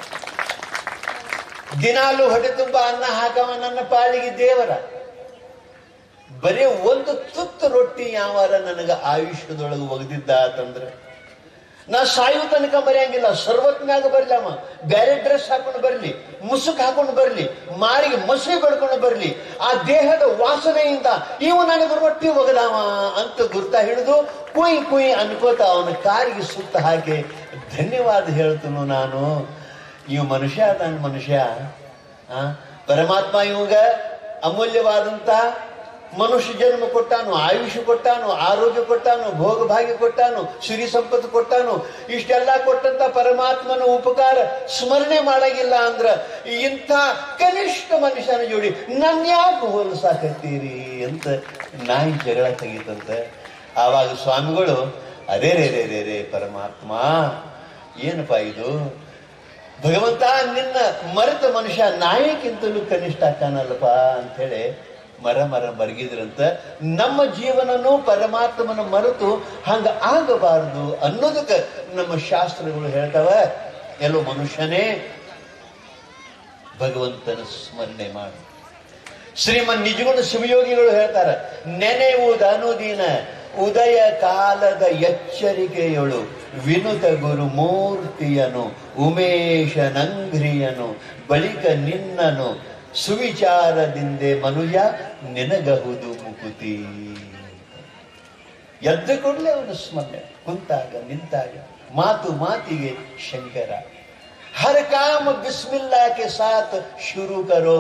ದಿನಾಲು ಹೊಟ್ಟೆ ತುಂಬ ಅನ್ನ ಹಾಕವ ನನ್ನ ಪಾಲಿಗೆ ದೇವರ ಬರೀ ಒಂದು ತುತ್ತು ರೊಟ್ಟಿ ಯಾವಾರ ನನಗ ಆಯುಷ್ಯದೊಳಗೆ ಒಗೆದಿದ್ದ ಅಂತಂದ್ರೆ ನಾ ಸಾಯೋ ತನಕ ಮರೆಯಂಗಿಲ್ಲ ಸರ್ವತ್ನಾಗ ಬರ್ಲಿ ಅವ ಬ್ಯಾರೆ ಡ್ರೆಸ್ ಹಾಕೊಂಡು ಬರ್ಲಿ ಮುಸುಕ್ ಹಾಕೊಂಡು ಬರ್ಲಿ ಮಾರಿಗೆ ಮೊಸಳೆ ಬಡ್ಕೊಂಡು ಬರ್ಲಿ ಆ ದೇಹದ ವಾಸನೆಯಿಂದ ಇವ ನನಗೆ ರೊಟ್ಟಿ ಒಗದಾವ ಅಂತ ಗುರ್ತ ಹಿಡಿದು ಕುಯ್ ಕುಯ್ ಅನ್ಕೋತ ಅವನ ಕಾರಿಗೆ ಸುತ್ತ ಹಾಕಿ ಧನ್ಯವಾದ ಹೇಳ್ತನು ನಾನು ಇವ್ ಮನುಷ್ಯ ನನ್ನ ಮನುಷ್ಯ ಆ ಪರಮಾತ್ಮ ಇವಾಗ ಅಮೂಲ್ಯವಾದಂತ ಮನುಷ್ಯ ಜನ್ಮ ಕೊಟ್ಟಾನು ಆಯುಷ್ಯ ಕೊಟ್ಟಾನು ಆರೋಗ್ಯ ಕೊಟ್ಟಾನು ಭೋಗ ಭಾಗ್ಯ ಕೊಟ್ಟಾನು ಸಿರಿ ಸಂಪತ್ತು ಕೊಟ್ಟಾನು ಇಷ್ಟೆಲ್ಲ ಕೊಟ್ಟಂತ ಪರಮಾತ್ಮನ ಉಪಕಾರ ಸ್ಮರಣೆ ಮಾಡಂಗಿಲ್ಲ ಅಂದ್ರ ಇಂಥ ಕನಿಷ್ಠ ಮನುಷ್ಯನ ಜೋಡಿ ನನ್ ಯಾಕೆ ಹೋಲಿಸಾಕತ್ತೀರಿ ಅಂತ ನಾಯಿ ಜಗಳ ತೆಗೀತಂತೆ ಆವಾಗ ಸ್ವಾಮಿಗಳು ಅರೇ ರೇ ರೇ ರೇ ರೇ ಪರಮಾತ್ಮ ಏನಪ್ಪಾ ಇದು ಭಗವಂತ ನಿನ್ನ ಮರೆತ ಮನುಷ್ಯ ನಾಯಿಗಿಂತಲೂ ಕನಿಷ್ಠ ಕಾಣಲ್ಲಪ್ಪ ಅಂಥೇಳಿ ಮರ ಮರ ಮರಗಿದ್ರಂತ ನಮ್ಮ ಜೀವನನು ಪರಮಾತ್ಮನ ಮರೆತು ಹಂಗ ಆಗಬಾರದು ಅನ್ನೋದಕ್ಕೆ ನಮ್ಮ ಶಾಸ್ತ್ರಗಳು ಹೇಳ್ತಾವ ಎಲ್ಲೋ ಮನುಷ್ಯನೇ ಭಗವಂತನ ಸ್ಮರಣೆ ಮಾಡು ಶ್ರೀಮನ್ ನಿಜಗುಣ ಶಿವಯೋಗಿಗಳು ಹೇಳ್ತಾರೆ ನೆನೆಯುವುದು ಅನುದಿನ ಉದಯ ಕಾಲದ ಎಚ್ಚರಿಕೆಯಳು ವಿನುತ ಗುರು ಮೂರ್ತಿಯನು ಉಮೇಶನಂಘ್ರಿಯನು ಬಳಿಕ ನಿನ್ನನು ಸುವಿಚಾರದಿಂದೆ ಮನುಜ ನಿನಗಹುದು ಮುಕುತಿ ಎದ್ದ ಕೂಡಲೇ ಅವನು ಸ್ಮರಣೆ ಕುಂತಾಗ ನಿಂತಾಗ ಮಾತು ಮಾತಿಗೆ ಶಂಕರ ಹರ ಕಾಮ ಬಿಸ್ಮಿಲ್ಲಾಕೆ ಸಾತ್ ಶುರು ಕರೋ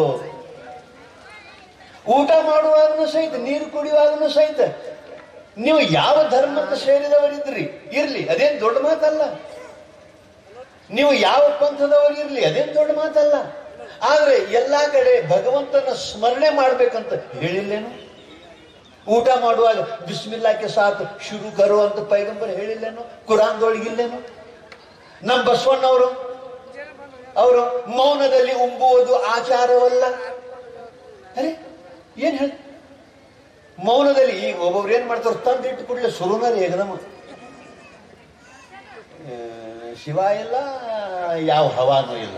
ಊಟ ಮಾಡುವಾಗಲೂ ಸಹಿತ ನೀರು ಕುಡಿಯುವಾಗಲೂ ಸಹಿತ ನೀವು ಯಾವ ಧರ್ಮಕ್ಕೆ ಸೇರಿದವರಿದ್ರಿ ಇರ್ಲಿ ಅದೇನ್ ದೊಡ್ಡ ಮಾತಲ್ಲ ನೀವು ಯಾವ ಪಂಥದವರು ಇರ್ಲಿ ಅದೇನ್ ದೊಡ್ಡ ಮಾತಲ್ಲ ಆದ್ರೆ ಎಲ್ಲಾ ಕಡೆ ಭಗವಂತನ ಸ್ಮರಣೆ ಮಾಡ್ಬೇಕಂತ ಹೇಳಿಲ್ಲೇನು ಊಟ ಮಾಡುವಾಗ ಬಿಸ್ಮಿಲ್ಲಾಕೆ ಸಾತ್ ಶುರು ಕರೋ ಅಂತ ಪೈಗಂಬರ್ ಹೇಳಿಲ್ಲೇನು ಕುರಾನ್ದೊಳಗಿಲ್ಲೇನು ನಮ್ಮ ಬಸವಣ್ಣವರು ಅವರು ಮೌನದಲ್ಲಿ ಉಂಬುವುದು ಆಚಾರವಲ್ಲ ಅರೆ ಏನ್ ಹೇಳ ಮೌನದಲ್ಲಿ ಈಗ ಒಬ್ಬೊಬ್ರು ಏನ್ ಮಾಡ್ತಾರೆ ತಂದಿಟ್ಟು ಕೂಡಲೇ ಸುರುನರಿ ಏಕದಮ ಆ, ಶಿವ ಇಲ್ಲ ಯಾವ ಹವಾನೂ ಇಲ್ಲ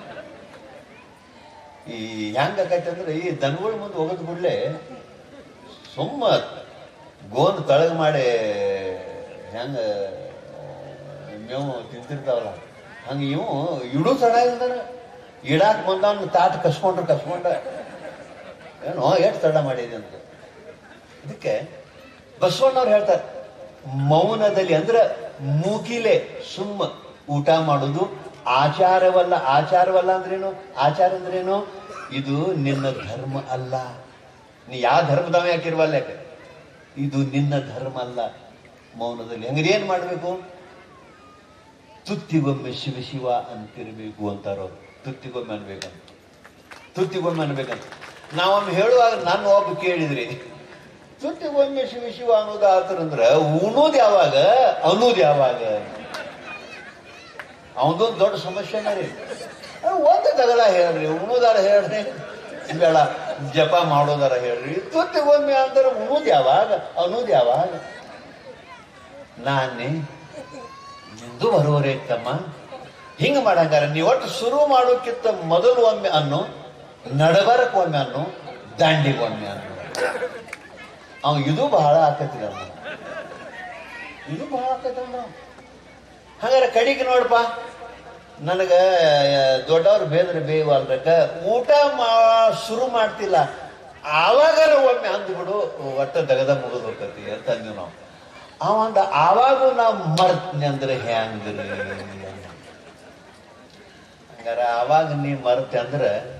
ಈ ಹೆಂಗಾಕೈತೆ ಅಂದ್ರೆ ಈ ದನಗಳ ಮುಂದೆ ಹೋಗೋದ್ ಕೂಡಲೇ ಸುಮ್ಮ ಗೋನ್ ತಳಗ ಮಾಡಿ ಹೆಂಗ ಮೇವು ತಿಂತಿರ್ತಾವಲ್ಲ ಹಂಗ ಇವು ಇಡು ತಡ ಇಲ್ದಾನ ಇಡಾಕ್ ಬಂದವನ್ ತಾಟ್ ಕಸ್ಕೊಂಡ್ರು ಕಸ್ಕೊಂಡ ಏನೋ ಎಷ್ಟು ತಡ ಮಾಡಿದೆ ಅಂತ ಇದಕ್ಕೆ ಬಸವಣ್ಣವ್ರು ಹೇಳ್ತಾರೆ ಮೌನದಲ್ಲಿ ಅಂದ್ರೆ ಮೂಗಿಲೆ ಸುಮ್ಮ ಊಟ ಮಾಡೋದು ಆಚಾರವಲ್ಲ ಆಚಾರವಲ್ಲ ಅಂದ್ರೇನು ಆಚಾರ ಅಂದ್ರೇನು ಇದು ನಿನ್ನ ಧರ್ಮ ಅಲ್ಲ ನೀ ಯಾವ ಧರ್ಮದವ ಯಾಕಿರುವಲ್ಲ ಯಾಕೆ ಇದು ನಿನ್ನ ಧರ್ಮ ಅಲ್ಲ ಮೌನದಲ್ಲಿ ಹಂಗಾರೆ ಏನ್ ಮಾಡ್ಬೇಕು ತುತ್ತಿಗೊಮ್ಮೆ ಶಿವ ಶಿವ ಅಂತಿರ್ಬೇಕು ಅಂತಾರವ್ರು ತುತ್ತಿಗೊಮ್ಮೆ ಅನ್ಬೇಕಂತ ತುತ್ತಿಗೊಮ್ಮೆ ಅನ್ಬೇಕಂತ ನಾವೊಮ್ಮೆ ಹೇಳುವಾಗ ನಾನು ಒಬ್ಬ ಕೇಳಿದ್ರಿ ತುತ್ತಿಗೊಮ್ಮೆ ಶಿವ ಶಿವ ಅನ್ನೋದು ಆತರಂದ್ರ ಉಣೋದು ಯಾವಾಗ ಅನ್ನೋದು ಯಾವಾಗ ಅವನದೊಂದು ದೊಡ್ಡ ಸಮಸ್ಯೆನ ರೀ ಅಹ್, ಒಂದು ತಗಲ ಹೇಳ್ರಿ ಉಣೋದಾರ ಹೇಳ್ರಿ ಬೇಡ ಜಪ ಮಾಡೋದಾರ ಹೇಳ್ರಿ ತುತ್ತಿಗೊಮ್ಮೆ ಅಂದ್ರೆ ಉಣೋದು ಯಾವಾಗ ಅನ್ನೋದು ಯಾವಾಗ ನಾನೇ ನಿಂದು ಬರುವರೆ ತಮ್ಮ ಹಿಂಗ ಮಾಡಂಗಾರ ನೀವು ಒಟ್ಟು ಶುರು ಮಾಡೋಕ್ಕಿಂತ ಮೊದಲು ಒಮ್ಮೆ ಅನ್ನು ನಡಬರಕ್ ಒಮ್ಮೆ ಅನ್ನು ದಾಂಡಿಗೆ ಒಮ್ಮೆ ಅನ್ನು ಅವ ಇದು ಬಹಳ ಆಕತಿಲ್ಲ ಅವ್ನು. ಇದು ಬಹಳ ಆಕತ್ತಲ್ಲ ಹಂಗಾರೆ ಕಡಿಗೆ ನೋಡಪ್ಪ ನನಗ ದೊಡ್ಡವ್ರು ಬೇದ್ರೆ ಬೇವಲ್ರಕ್ಕ ಊಟ ಮಾ ಶುರು ಮಾಡ್ತಿಲ್ಲ ಆವಾಗಾರ ಒಮ್ಮೆ ಅಂದ್ಬಿಡು ಒಟ್ಟ ದಗದ ಮುಗಿದು ಹೋಗ್ತತಿ ಅಂತ ಅಂದ್ವಿ ನಾವು ಅವ ಅಂದ ಆವಾಗೂ ನಾವು ಮರ್ತ್ನಿ ಅಂದ್ರೆ ಹೆಂಗ್ರಿ ಹಂಗಾರ ಅವಾಗ ನೀ ಮರ್ತೆ ಅಂದ್ರ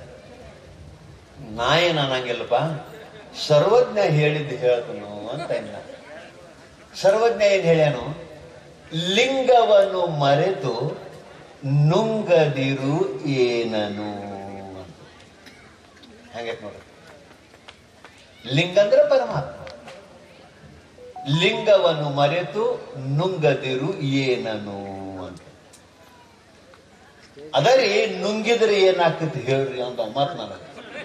ನಾ ಏನ್ ಅನ್ನಂಗಿಲ್ಲಪ್ಪ ಸರ್ವಜ್ಞ ಹೇಳಿದ್ದು ಹೇಳ್ತನು ಅಂತ ಇನ್ನ ಸರ್ವಜ್ಞ ಏನ್ ಹೇಳ್ಯಾನು ಲಿಂಗವನ್ನು ಮರೆತು ನುಂಗದಿರು ಏನನು ಅಂತ ಹಂಗೈತ್ ನೋಡ್ರಿ ಲಿಂಗ ಅಂದ್ರೆ ಪರಮಾತ್ಮ ಲಿಂಗವನ್ನು ಮರೆತು ನುಂಗದಿರು ಏನನು ಅಂತ ಅದರಿ ನುಂಗಿದ್ರೆ ಏನಾಗ್ತೈತಿ ಹೇಳ್ರಿ ಅಂತ ಮಾತು ನನಗೆ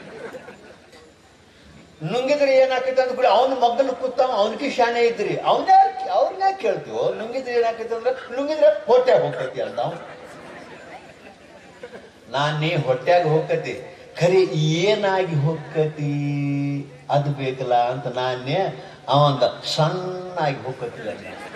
ನುಂಗಿದ್ರೆ ಏನಾಗ್ತೈತಿ ಅಂದ ಕೂಡ ಅವನ ಮಗ್ಗಲು ಕೂತಾವ ಅವನಿಗೆ ಶಾನೆ ಇದ್ರಿ ಅವನ ಅವ್ರನ್ನ ಕೇಳ್ತೀವೋ ನುಂಗಿದ್ರೆ ಏನಾಗ್ತೈತಿ ಅಂದ್ರೆ ನುಂಗಿದ್ರೆ ಹೊಟ್ಟೆ ಹೋಗ್ತೈತಿ ಅಂತ ಅವ್ನು ನಾನ್ ನೀ ಹೊಟ್ಯಾಗ ಹೋಗ್ಕತಿ ಖರೆ ಏನಾಗಿ ಹೋಗ್ಕತಿ ಅದು ಬೇಕಲ್ಲ ಅಂತ ನಾನೇ ಅವಂದ ಸಣ್ಣಾಗಿ ಹೋಗ್ಕತಿಲ್ಲ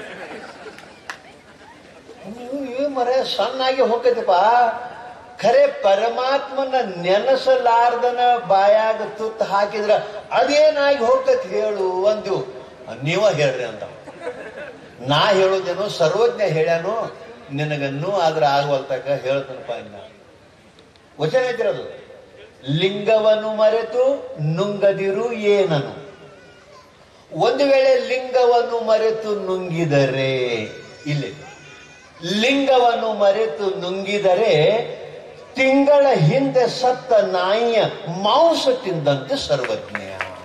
ನೀವು ಮರ ಸಣ್ಣಾಗಿ ಹೋಗ್ಕತಿಪ್ಪ ಖರೆ ಪರಮಾತ್ಮನ ನೆನಸಲಾರ್ದನ ಬಾಯಾಗ ತುತ್ತು ಹಾಕಿದ್ರ ಅದೇನಾಗಿ ಹೋಗ್ತತಿ ಹೇಳು ಒಂದು ನೀವ ಹೇಳ್ರಿ ಅಂತ ನಾ ಹೇಳೋದೇನು ಸರ್ವಜ್ಞ ಹೇಳ್ಯಾನು ನಿನಗನ್ನೂ ಆದ್ರ ಆಗವಲ್ತಕ ಹೇಳ್ತಾನಪ್ಪ ಇನ್ನ ವಚನ ಐತಿರೋದು ಲಿಂಗವನ್ನು ಮರೆತು ನುಂಗದಿರು ಏನನು ಒಂದು ವೇಳೆ ಲಿಂಗವನ್ನು ಮರೆತು ನುಂಗಿದರೆ ಇಲ್ಲಿ ಲಿಂಗವನ್ನು ಮರೆತು ನುಂಗಿದರೆ ತಿಂಗಳ ಹಿಂದೆ ಸತ್ತ ನಾಯಿಯ ಮಾಂಸ ತಿಂದಂತೆ ಸರ್ವಜ್ಞ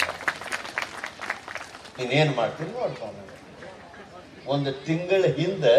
ನೀನೇನ್ ಮಾಡ್ತೀನಿ ನೋಡ್ತಾನೆ ಒಂದು ತಿಂಗಳ ಹಿಂದೆ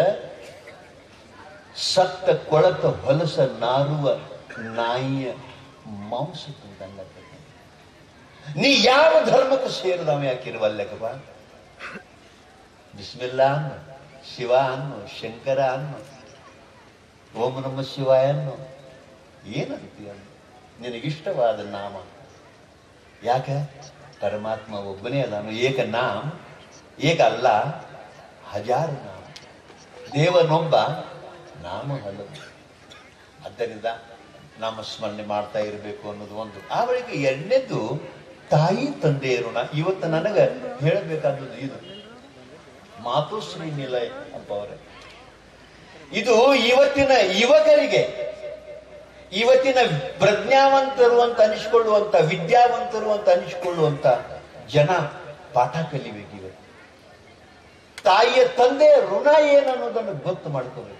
ಸತ್ತ ಕೊಳತ ಹೊಲಸ ನಾರುವ ನಾಯಿಯ ಮಾಂಸ ತಿಂದಂಗ ನೀ ಯಾವ ಧರ್ಮಕ್ಕೆ ಸೇರಿದವ ಯಾಕಿರುವಲ್ಲಕಪ್ಪ ಬಿಸ್ಮಿಲ್ಲಾ ಅನ್ನು ಶಿವ ಅನ್ನು ಶಂಕರ ಅನ್ನು ಓಂ ನಮ ಶಿವಾಯ ಅನ್ನು ಏನಂತೀಯ ನಿನಗಿಷ್ಟವಾದ ನಾಮ ಯಾಕೆ ಪರಮಾತ್ಮ ಒಬ್ಬನೇ ಅದಾನು ಏಕ ನಾಮ್ ಏಕ ಅಲ್ಲ ಹಜಾರು ನಾಮ ದೇವನೊಬ್ಬ ನಾಮ ಹಲವು ಆದ್ದರಿಂದ ನಾಮಸ್ಮರಣೆ ಮಾಡ್ತಾ ಇರಬೇಕು ಅನ್ನೋದು ಒಂದು ಆ ಬಳಿಕ ಎರಡನೇದ್ದು ತಾಯಿ ತಂದೆ ಋಣ ಇವತ್ತು ನನಗೆ ಹೇಳಬೇಕಾದದ್ದು ಇದು ಮಾತುಶ್ರೀ ನಿಲಯ ಅಪ್ಪ ಅವರೇ ಇದು ಇವತ್ತಿನ ಯುವಕರಿಗೆ ಇವತ್ತಿನ ಪ್ರಜ್ಞಾವಂತರು ಅಂತ ಅನಿಸ್ಕೊಳ್ಳುವಂತ ವಿದ್ಯಾವಂತರು ಅಂತ ಅನಿಸ್ಕೊಳ್ಳುವಂತ ಜನ ಪಾಠ ಕಲಿಬೇಕು ಇವತ್ತು ತಾಯಿಯ ತಂದೆ ಋಣ ಏನನ್ನೋದನ್ನು ಗೊತ್ತು ಮಾಡ್ಕೋಬೇಕು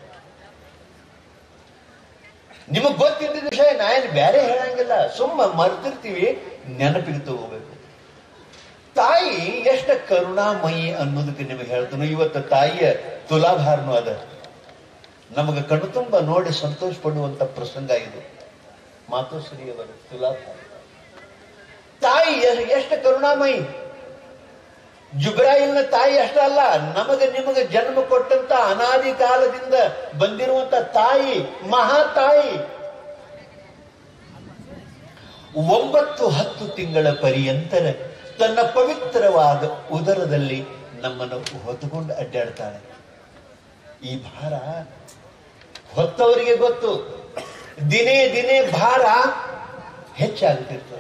ನಿಮಗ್ ಗೊತ್ತಿದ್ದ ವಿಷಯ ನಾ ಏನು ಬೇರೆ ಹೇಳಂಗಿಲ್ಲ ಸುಮ್ಮ ಮರ್ತಿರ್ತೀವಿ ನೆನಪಿಗೆ ತಗೋಬೇಕು ತಾಯಿ ಎಷ್ಟ ಕರುಣಾಮಯಿ ಅನ್ನೋದಕ್ಕೆ ನಿಮಗೆ ಹೇಳ್ತಾನೆ ಇವತ್ತು ತಾಯಿಯ ತುಲಾಭಾರನು ಅದ ನಮಗೆ ಕಣ್ಣು ತುಂಬ ನೋಡಿ ಸಂತೋಷ ಪಡುವಂತ ಪ್ರಸಂಗ ಇದು ಮಾತುಶ್ರೀಯವರ ತುಲಾಭಾರ ತಾಯಿ ಎ- ಎಷ್ಟು ಕರುಣಾಮಯಿ ಜುಬ್ರಾಯಿಲ್ನ ತಾಯಿ ಅಷ್ಟ ಅಲ್ಲ ನಮಗೆ ನಿಮಗೆ ಜನ್ಮ ಕೊಟ್ಟಂತ ಅನಾದಿ ಕಾಲದಿಂದ ಬಂದಿರುವಂತ ತಾಯಿ ಮಹಾ ತಾಯಿ ಒಂಬತ್ತು ಹತ್ತು ತಿಂಗಳ ಪರ್ಯಂತರ ತನ್ನ ಪವಿತ್ರವಾದ ಉದರದಲ್ಲಿ ನಮ್ಮನ್ನು ಹೊತ್ತುಕೊಂಡು ಅಡ್ಡಾಡ್ತಾಳೆ ಈ ಭಾರ ಹೊತ್ತವರಿಗೆ ಗೊತ್ತು ದಿನೇ ದಿನೇ ಭಾರ ಹೆಚ್ಚಾಗುತ್ತಿರ್ತದೆ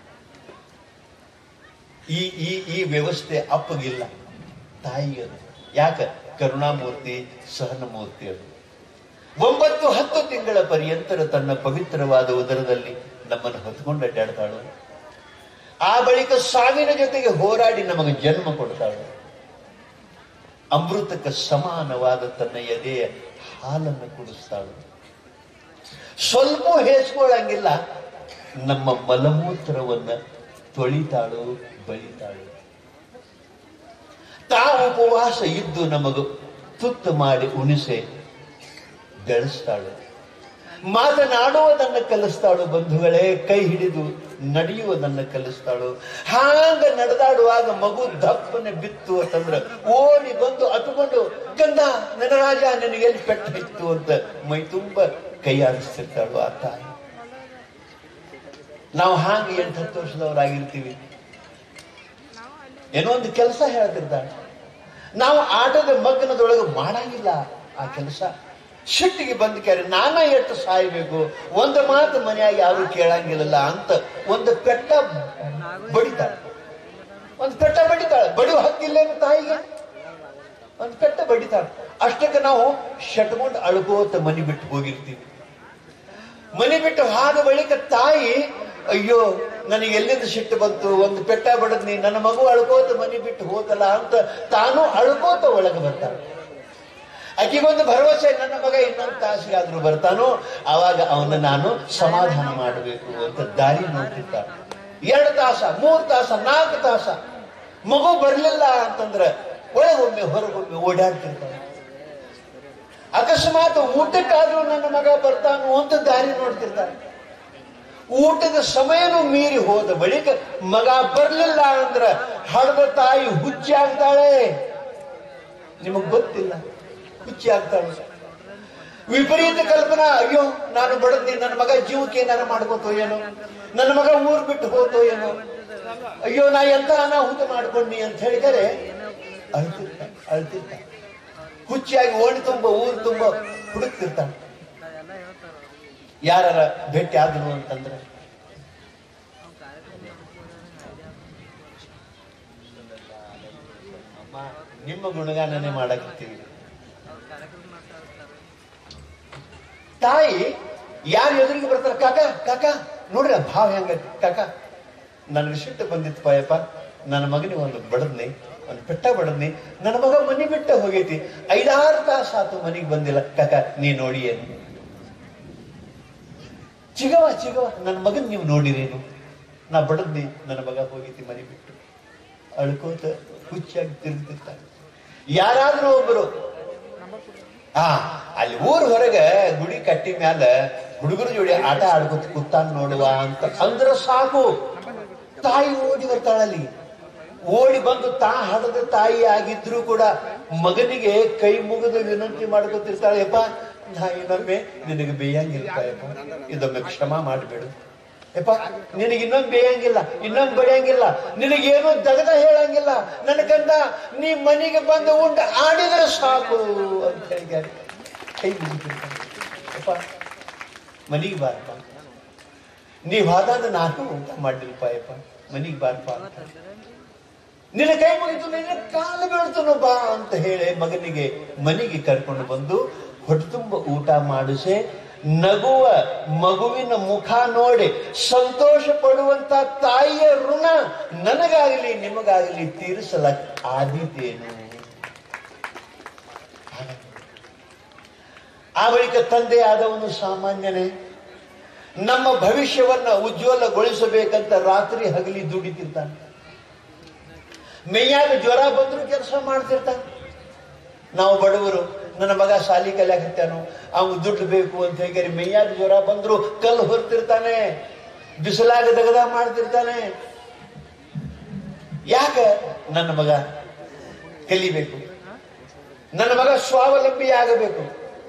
ಈ ಈ ಈ ವ್ಯವಸ್ಥೆ ಅಪ್ಪಗಿಲ್ಲ ತಾಯಿಯದು ಯಾಕ ಕರುಣಾಮೂರ್ತಿ ಸಹನಮೂರ್ತಿ ಅದು ಒಂಬತ್ತು ಹತ್ತು ತಿಂಗಳ ಪರ್ಯಂತರ ತನ್ನ ಪವಿತ್ರವಾದ ಉದರದಲ್ಲಿ ನಮ್ಮನ್ನು ಹೊತ್ಕೊಂಡು ಅಡ್ಡಾಡ್ತಾಳು ಆ ಬಳಿಕ ಸಾವಿನ ಜೊತೆಗೆ ಹೋರಾಡಿ ನಮಗೆ ಜನ್ಮ ಕೊಡ್ತಾಳು ಅಮೃತಕ್ಕೆ ಸಮಾನವಾದ ತನ್ನ ಎದೆಯ ಹಾಲನ್ನು ಕುಡಿಸ್ತಾಳು ಸ್ವಲ್ಪ ಹೇಸ್ಕೊಳ್ಳಂಗಿಲ್ಲ ನಮ್ಮ ಮಲಮೂತ್ರವನ್ನ ತೊಳಿತಾಳು ಬಳಿತಾಳು ತಾ ಉಪವಾಸ ಇದ್ದು ನಮಗ ತುತ್ತು ಮಾಡಿ ಉಣಿಸೆ ಬೆಳೆಸ್ತಾಳು ಮಾತನಾಡುವುದನ್ನು ಕಲಿಸ್ತಾಳು ಬಂಧುಗಳೇ ಕೈ ಹಿಡಿದು ನಡೆಯುವುದನ್ನು ಕಲಿಸ್ತಾಳು ಹಾಂಗ ನಡೆದಾಡುವಾಗ ಮಗು ದಪ್ಪನೆ ಬಿತ್ತು ಅಂತಂದ್ರ ಓಡಿ ಬಂದು ಅತ್ಕೊಂಡು ಗಂಧ ನನ್ನ ರಾಜ ನಿನಗೆ ಎಲ್ಲಿ ಪೆಟ್ಟು ಬಿತ್ತು ಅಂತ ಮೈ ತುಂಬ ಕೈ ಆಡಿಸ್ತಿರ್ತಾಳು ಆ ತಾಯಿ ನಾವು ಹಾಂಗ ಎಂಟು ಹತ್ತು ವರ್ಷದವರಾಗಿರ್ತೀವಿ ಏನೋ ಒಂದು ಕೆಲಸ ಹೇಳ್ತಿರ್ತಾಳೆ ನಾವು ಆಟದ ಮಗ್ನದೊಳಗೆ ಮಾಡಂಗಿಲ್ಲ ಆ ಕೆಲಸ ಸಿಟ್ಟಿಗೆ ಬಂದ ಕ್ಯಾರೆ ನಾನ ಎಷ್ಟು ಸಾಯ್ಬೇಕು ಒಂದು ಮಾತು ಮನೆಯಾಗ ಯಾರು ಕೇಳಂಗಿಲ್ಲಲ್ಲ ಅಂತ ಒಂದು ಪೆಟ್ಟ ಬಡಿತಾಳೆ ಒಂದು ಪೆಟ್ಟ ಬಡಿತಾಳೆ ಬಡಿಯೋ ಹಕ್ಕಿಲ್ಲೇನು ತಾಯಿಗೆ ಒಂದು ಪೆಟ್ಟ ಬಡಿತಾಳೆ ಅಷ್ಟಕ್ಕೆ ನಾವು ಶಟ್ಕೊಂಡು ಅಳ್ಕೋತ ಮನಿ ಬಿಟ್ಟು ಹೋಗಿರ್ತೀವಿ ಮನೆ ಬಿಟ್ಟು ಹಾದ ಬಳಿಕ ತಾಯಿ ಅಯ್ಯೋ ನನಗೆ ಎಲ್ಲಿಂದ ಸಿಟ್ಟು ಬಂತು ಒಂದು ಪೆಟ್ಟ ಬಡದ್ನಿ ನನ್ನ ಮಗು ಅಳ್ಕೋತ ಮನೆ ಬಿಟ್ಟು ಹೋತಲ್ಲ ಅಂತ ತಾನು ಅಳ್ಕೋತ ಒಳಗೆ ಬರ್ತಾಳೆ ಆಕಿಗೊಂದು ಭರವಸೆ ನನ್ನ ಮಗ ಇನ್ನೊಂದು ತಾಸಿಗಾದ್ರೂ ಬರ್ತಾನೋ ಆವಾಗ ಅವನ ನಾನು ಸಮಾಧಾನ ಮಾಡಬೇಕು ಅಂತ ದಾರಿ ನೋಡ್ತಿರ್ತಾನೆ ಎರಡು ತಾಸ ಮೂರು ತಾಸ ನಾಲ್ಕು ತಾಸ ಮಗು ಬರ್ಲಿಲ್ಲ ಅಂತಂದ್ರೆ ಒಳಗೊಮ್ಮೆ ಹೊರಗೊಮ್ಮೆ ಓಡಾಡ್ತಿರ್ತಾನೆ ಅಕಸ್ಮಾತ್ ಊಟಕ್ಕಾದ್ರೂ ನನ್ನ ಮಗ ಬರ್ತಾನೋ ಅಂತ ದಾರಿ ನೋಡ್ತಿರ್ತಾನೆ ಊಟದ ಸಮಯನೂ ಮೀರಿ ಹೋದ ಬಳಿಕ ಮಗ ಬರ್ಲಿಲ್ಲ ಅಂದ್ರ ಹಡದ ತಾಯಿ ಹುಚ್ಚಿ ಆಗ್ತಾಳೆ ನಿಮಗ್ ಗೊತ್ತಿಲ್ಲ ಹುಚ್ಚಿ ಆಗ್ತಾಳೆ ವಿಪರೀತ ಕಲ್ಪನಾ ಅಯ್ಯೋ ನಾನು ಬಡದ್ನಿ ನನ್ನ ಮಗ ಜೀವಕ್ಕೆ ಏನಾರ ಮಾಡ್ಕೋತೋ ಏನೋ ನನ್ನ ಮಗ ಊರ್ ಬಿಟ್ಟು ಹೋತೋ ಏನೋ ಅಯ್ಯೋ ನಾ ಎಂತ ಅನಾಹುತ ಮಾಡ್ಕೊಂಡಿ ಅಂತ ಹೇಳಿದರೆ ಅಳ್ತಿರ್ತ ಅಳ್ತಿರ್ತ ಹುಚ್ಚಿಯಾಗಿ ಓಣಿ ತುಂಬ ಊರು ತುಂಬ ಹುಡುಕ್ತಿರ್ತಾನೆ ಯಾರ ಭೇಟಿ ಆದ್ರು ಅಂತಂದ್ರೆ ಅಮ್ಮ ನಿಮ್ಮ ಗುಣಗಾನನೆ ಮಾಡಕತ್ತೀವಿ ತಾಯಿ ಯಾರು ಎದುರಿಗೆ ಬರ್ತಾರೆ ಕಾಕ ಕಾಕ ನೋಡ್ರಿ ಆ ಭಾವ ಹೆಂಗ ಕಾಕ ನನಗೆ ಸಿಟ್ಟು ಬಂದಿತ್ತು ಪಾಯಪ್ಪ ನನ್ನ ಮಗನಿಗೆ ಒಂದು ಬಡದ್ನಿ ಒಂದು ಪೆಟ್ಟ ಬಡದ್ನಿ ನನ್ನ ಮಗ ಮನೆ ಬಿಟ್ಟ ಹೋಗೈತಿ ಐದಾರು ತಾಸು ಆತು ಮನೆಗೆ ಬಂದಿಲ್ಲ ಕಾಕ ನೀ ನೋಡಿ ಏನು ಚಿಗವ ಚಿಗವ ನನ್ನ ಮಗನ್ ನೀವು ನೋಡಿರೇನು ನಾ ಬಡದ್ನಿ ನನ್ನ ಮಗ ಹೋಗೈತಿ ಮನೆ ಬಿಟ್ಟು ಅಳ್ಕೋತ ಹುಚ್ಚಾಗಿ ತಿರುಗ್ತಿರ್ತಾನೆ ಯಾರಾದ್ರೂ ಒಬ್ಬರು ಆ ಅಲ್ಲಿ ಊರ್ ಹೊರಗ ಗುಡಿ ಕಟ್ಟಿ ಮ್ಯಾಲ ಹುಡುಗರ ಜೋಡಿ ಆಟ ಆಡ್ಕೊತ ಕೂತಾನ್ ನೋಡುವ ಅಂತ ಅಂದ್ರ ಸಾಕು ತಾಯಿ ಓಡಿ ಬರ್ತಾಳಲ್ಲಿ ಓಡಿ ಬಂದು ತಾ ಹಡದ ತಾಯಿ ಆಗಿದ್ರು ಕೂಡ ಮಗನಿಗೆ ಕೈ ಮುಗಿದು ವಿನಂತಿ ಮಾಡ್ಕೊತಿರ್ತಾಳೆ ಯಪ್ಪ ನಾ ಇನ್ನೊಮ್ಮೆ ನಿನಗೆ ಬೇಯಂಗಿಲ್ಲ ಯಪ್ಪ ಇದೊಮ್ಮೆ ಕ್ಷಮ ಮಾಡಬೇಡು ಯಪ್ಪ ನಿನಗೆ ಇನ್ನೊಂದು ಬೇಯಂಗಿಲ್ಲ ಇನ್ನೊಂದು ಬಡಿಯಂಗಿಲ್ಲ ನಿನಗೇನು ದಗದ ಹೇಳಂಗಿಲ್ಲ ನನಗಂತ ನೀ ಮನೆಗೆ ಬಂದು ಉಂಡು ಆಡಿದ್ರೆ ಸಾಕು ಅಂತ ಹೇಳಿದ್ದಾರೆ ಕೈ ಮುಗಿತಿರ್ತಾನೆ ಯಪ್ಪ ಮನೆಗೆ ಬಾರಪ್ಪ ನೀವ್ ಆದಾಗ ನಾನು ಊಟ ಮಾಡ್ಲಿಲ್ಪ ಯಪ್ಪ ಮನೆಗೆ ಬಾರಪ್ಪ ಅಂತ ನಿನ್ನ ಕೈ ಮುಗಿತು ನಿನ್ನ ಕಾಲು ಬೀಳ್ತನು ಬಾ ಅಂತ ಹೇಳಿ ಮಗನಿಗೆ ಮನೆಗೆ ಕರ್ಕೊಂಡು ಬಂದು ಹೊಟ್ಟೆ ತುಂಬ ಊಟ ಮಾಡಿಸಿ ನಗುವ ಮಗುವಿನ ಮುಖ ನೋಡಿ ಸಂತೋಷ ಪಡುವಂತ ತಾಯಿಯ ಋಣ ನನಗಾಗಲಿ ನಿಮಗಾಗಲಿ ತೀರಿಸಲಕ್ ಆದೀತೇನು ಆ ಬಳಿಕ ತಂದೆ ಆದವನು ಸಾಮಾನ್ಯನೇ ನಮ್ಮ ಭವಿಷ್ಯವನ್ನ ಉಜ್ವಲಗೊಳಿಸಬೇಕಂತ ರಾತ್ರಿ ಹಗಲಿ ದುಡಿತಿರ್ತಾನೆ ಮೈಯಾಗ ಜ್ವರ ಬಂದ್ರು ಕೆಲಸ ಮಾಡ್ತಿರ್ತಾನೆ ನಾವು ಬಡವರು ನನ್ನ ಮಗ ಶಾಲಿ ಕಲಿಯಾಕತ್ತಾನು ಅವ್ನು ದುಡ್ಡು ಬೇಕು ಅಂತ ಹೇಳಿ ಮೈಯಾಗ ಜ್ವರ ಬಂದ್ರು ಕಲ್ಲು ಹೊರ್ತಿರ್ತಾನೆ ಬಿಸಿಲಾಗ ದಗದ ಮಾಡ್ತಿರ್ತಾನೆ ಯಾಕ ನನ್ನ ಮಗ ಕಲಿಬೇಕು ನನ್ನ ಮಗ ಸ್ವಾವಲಂಬಿ ಆಗಬೇಕು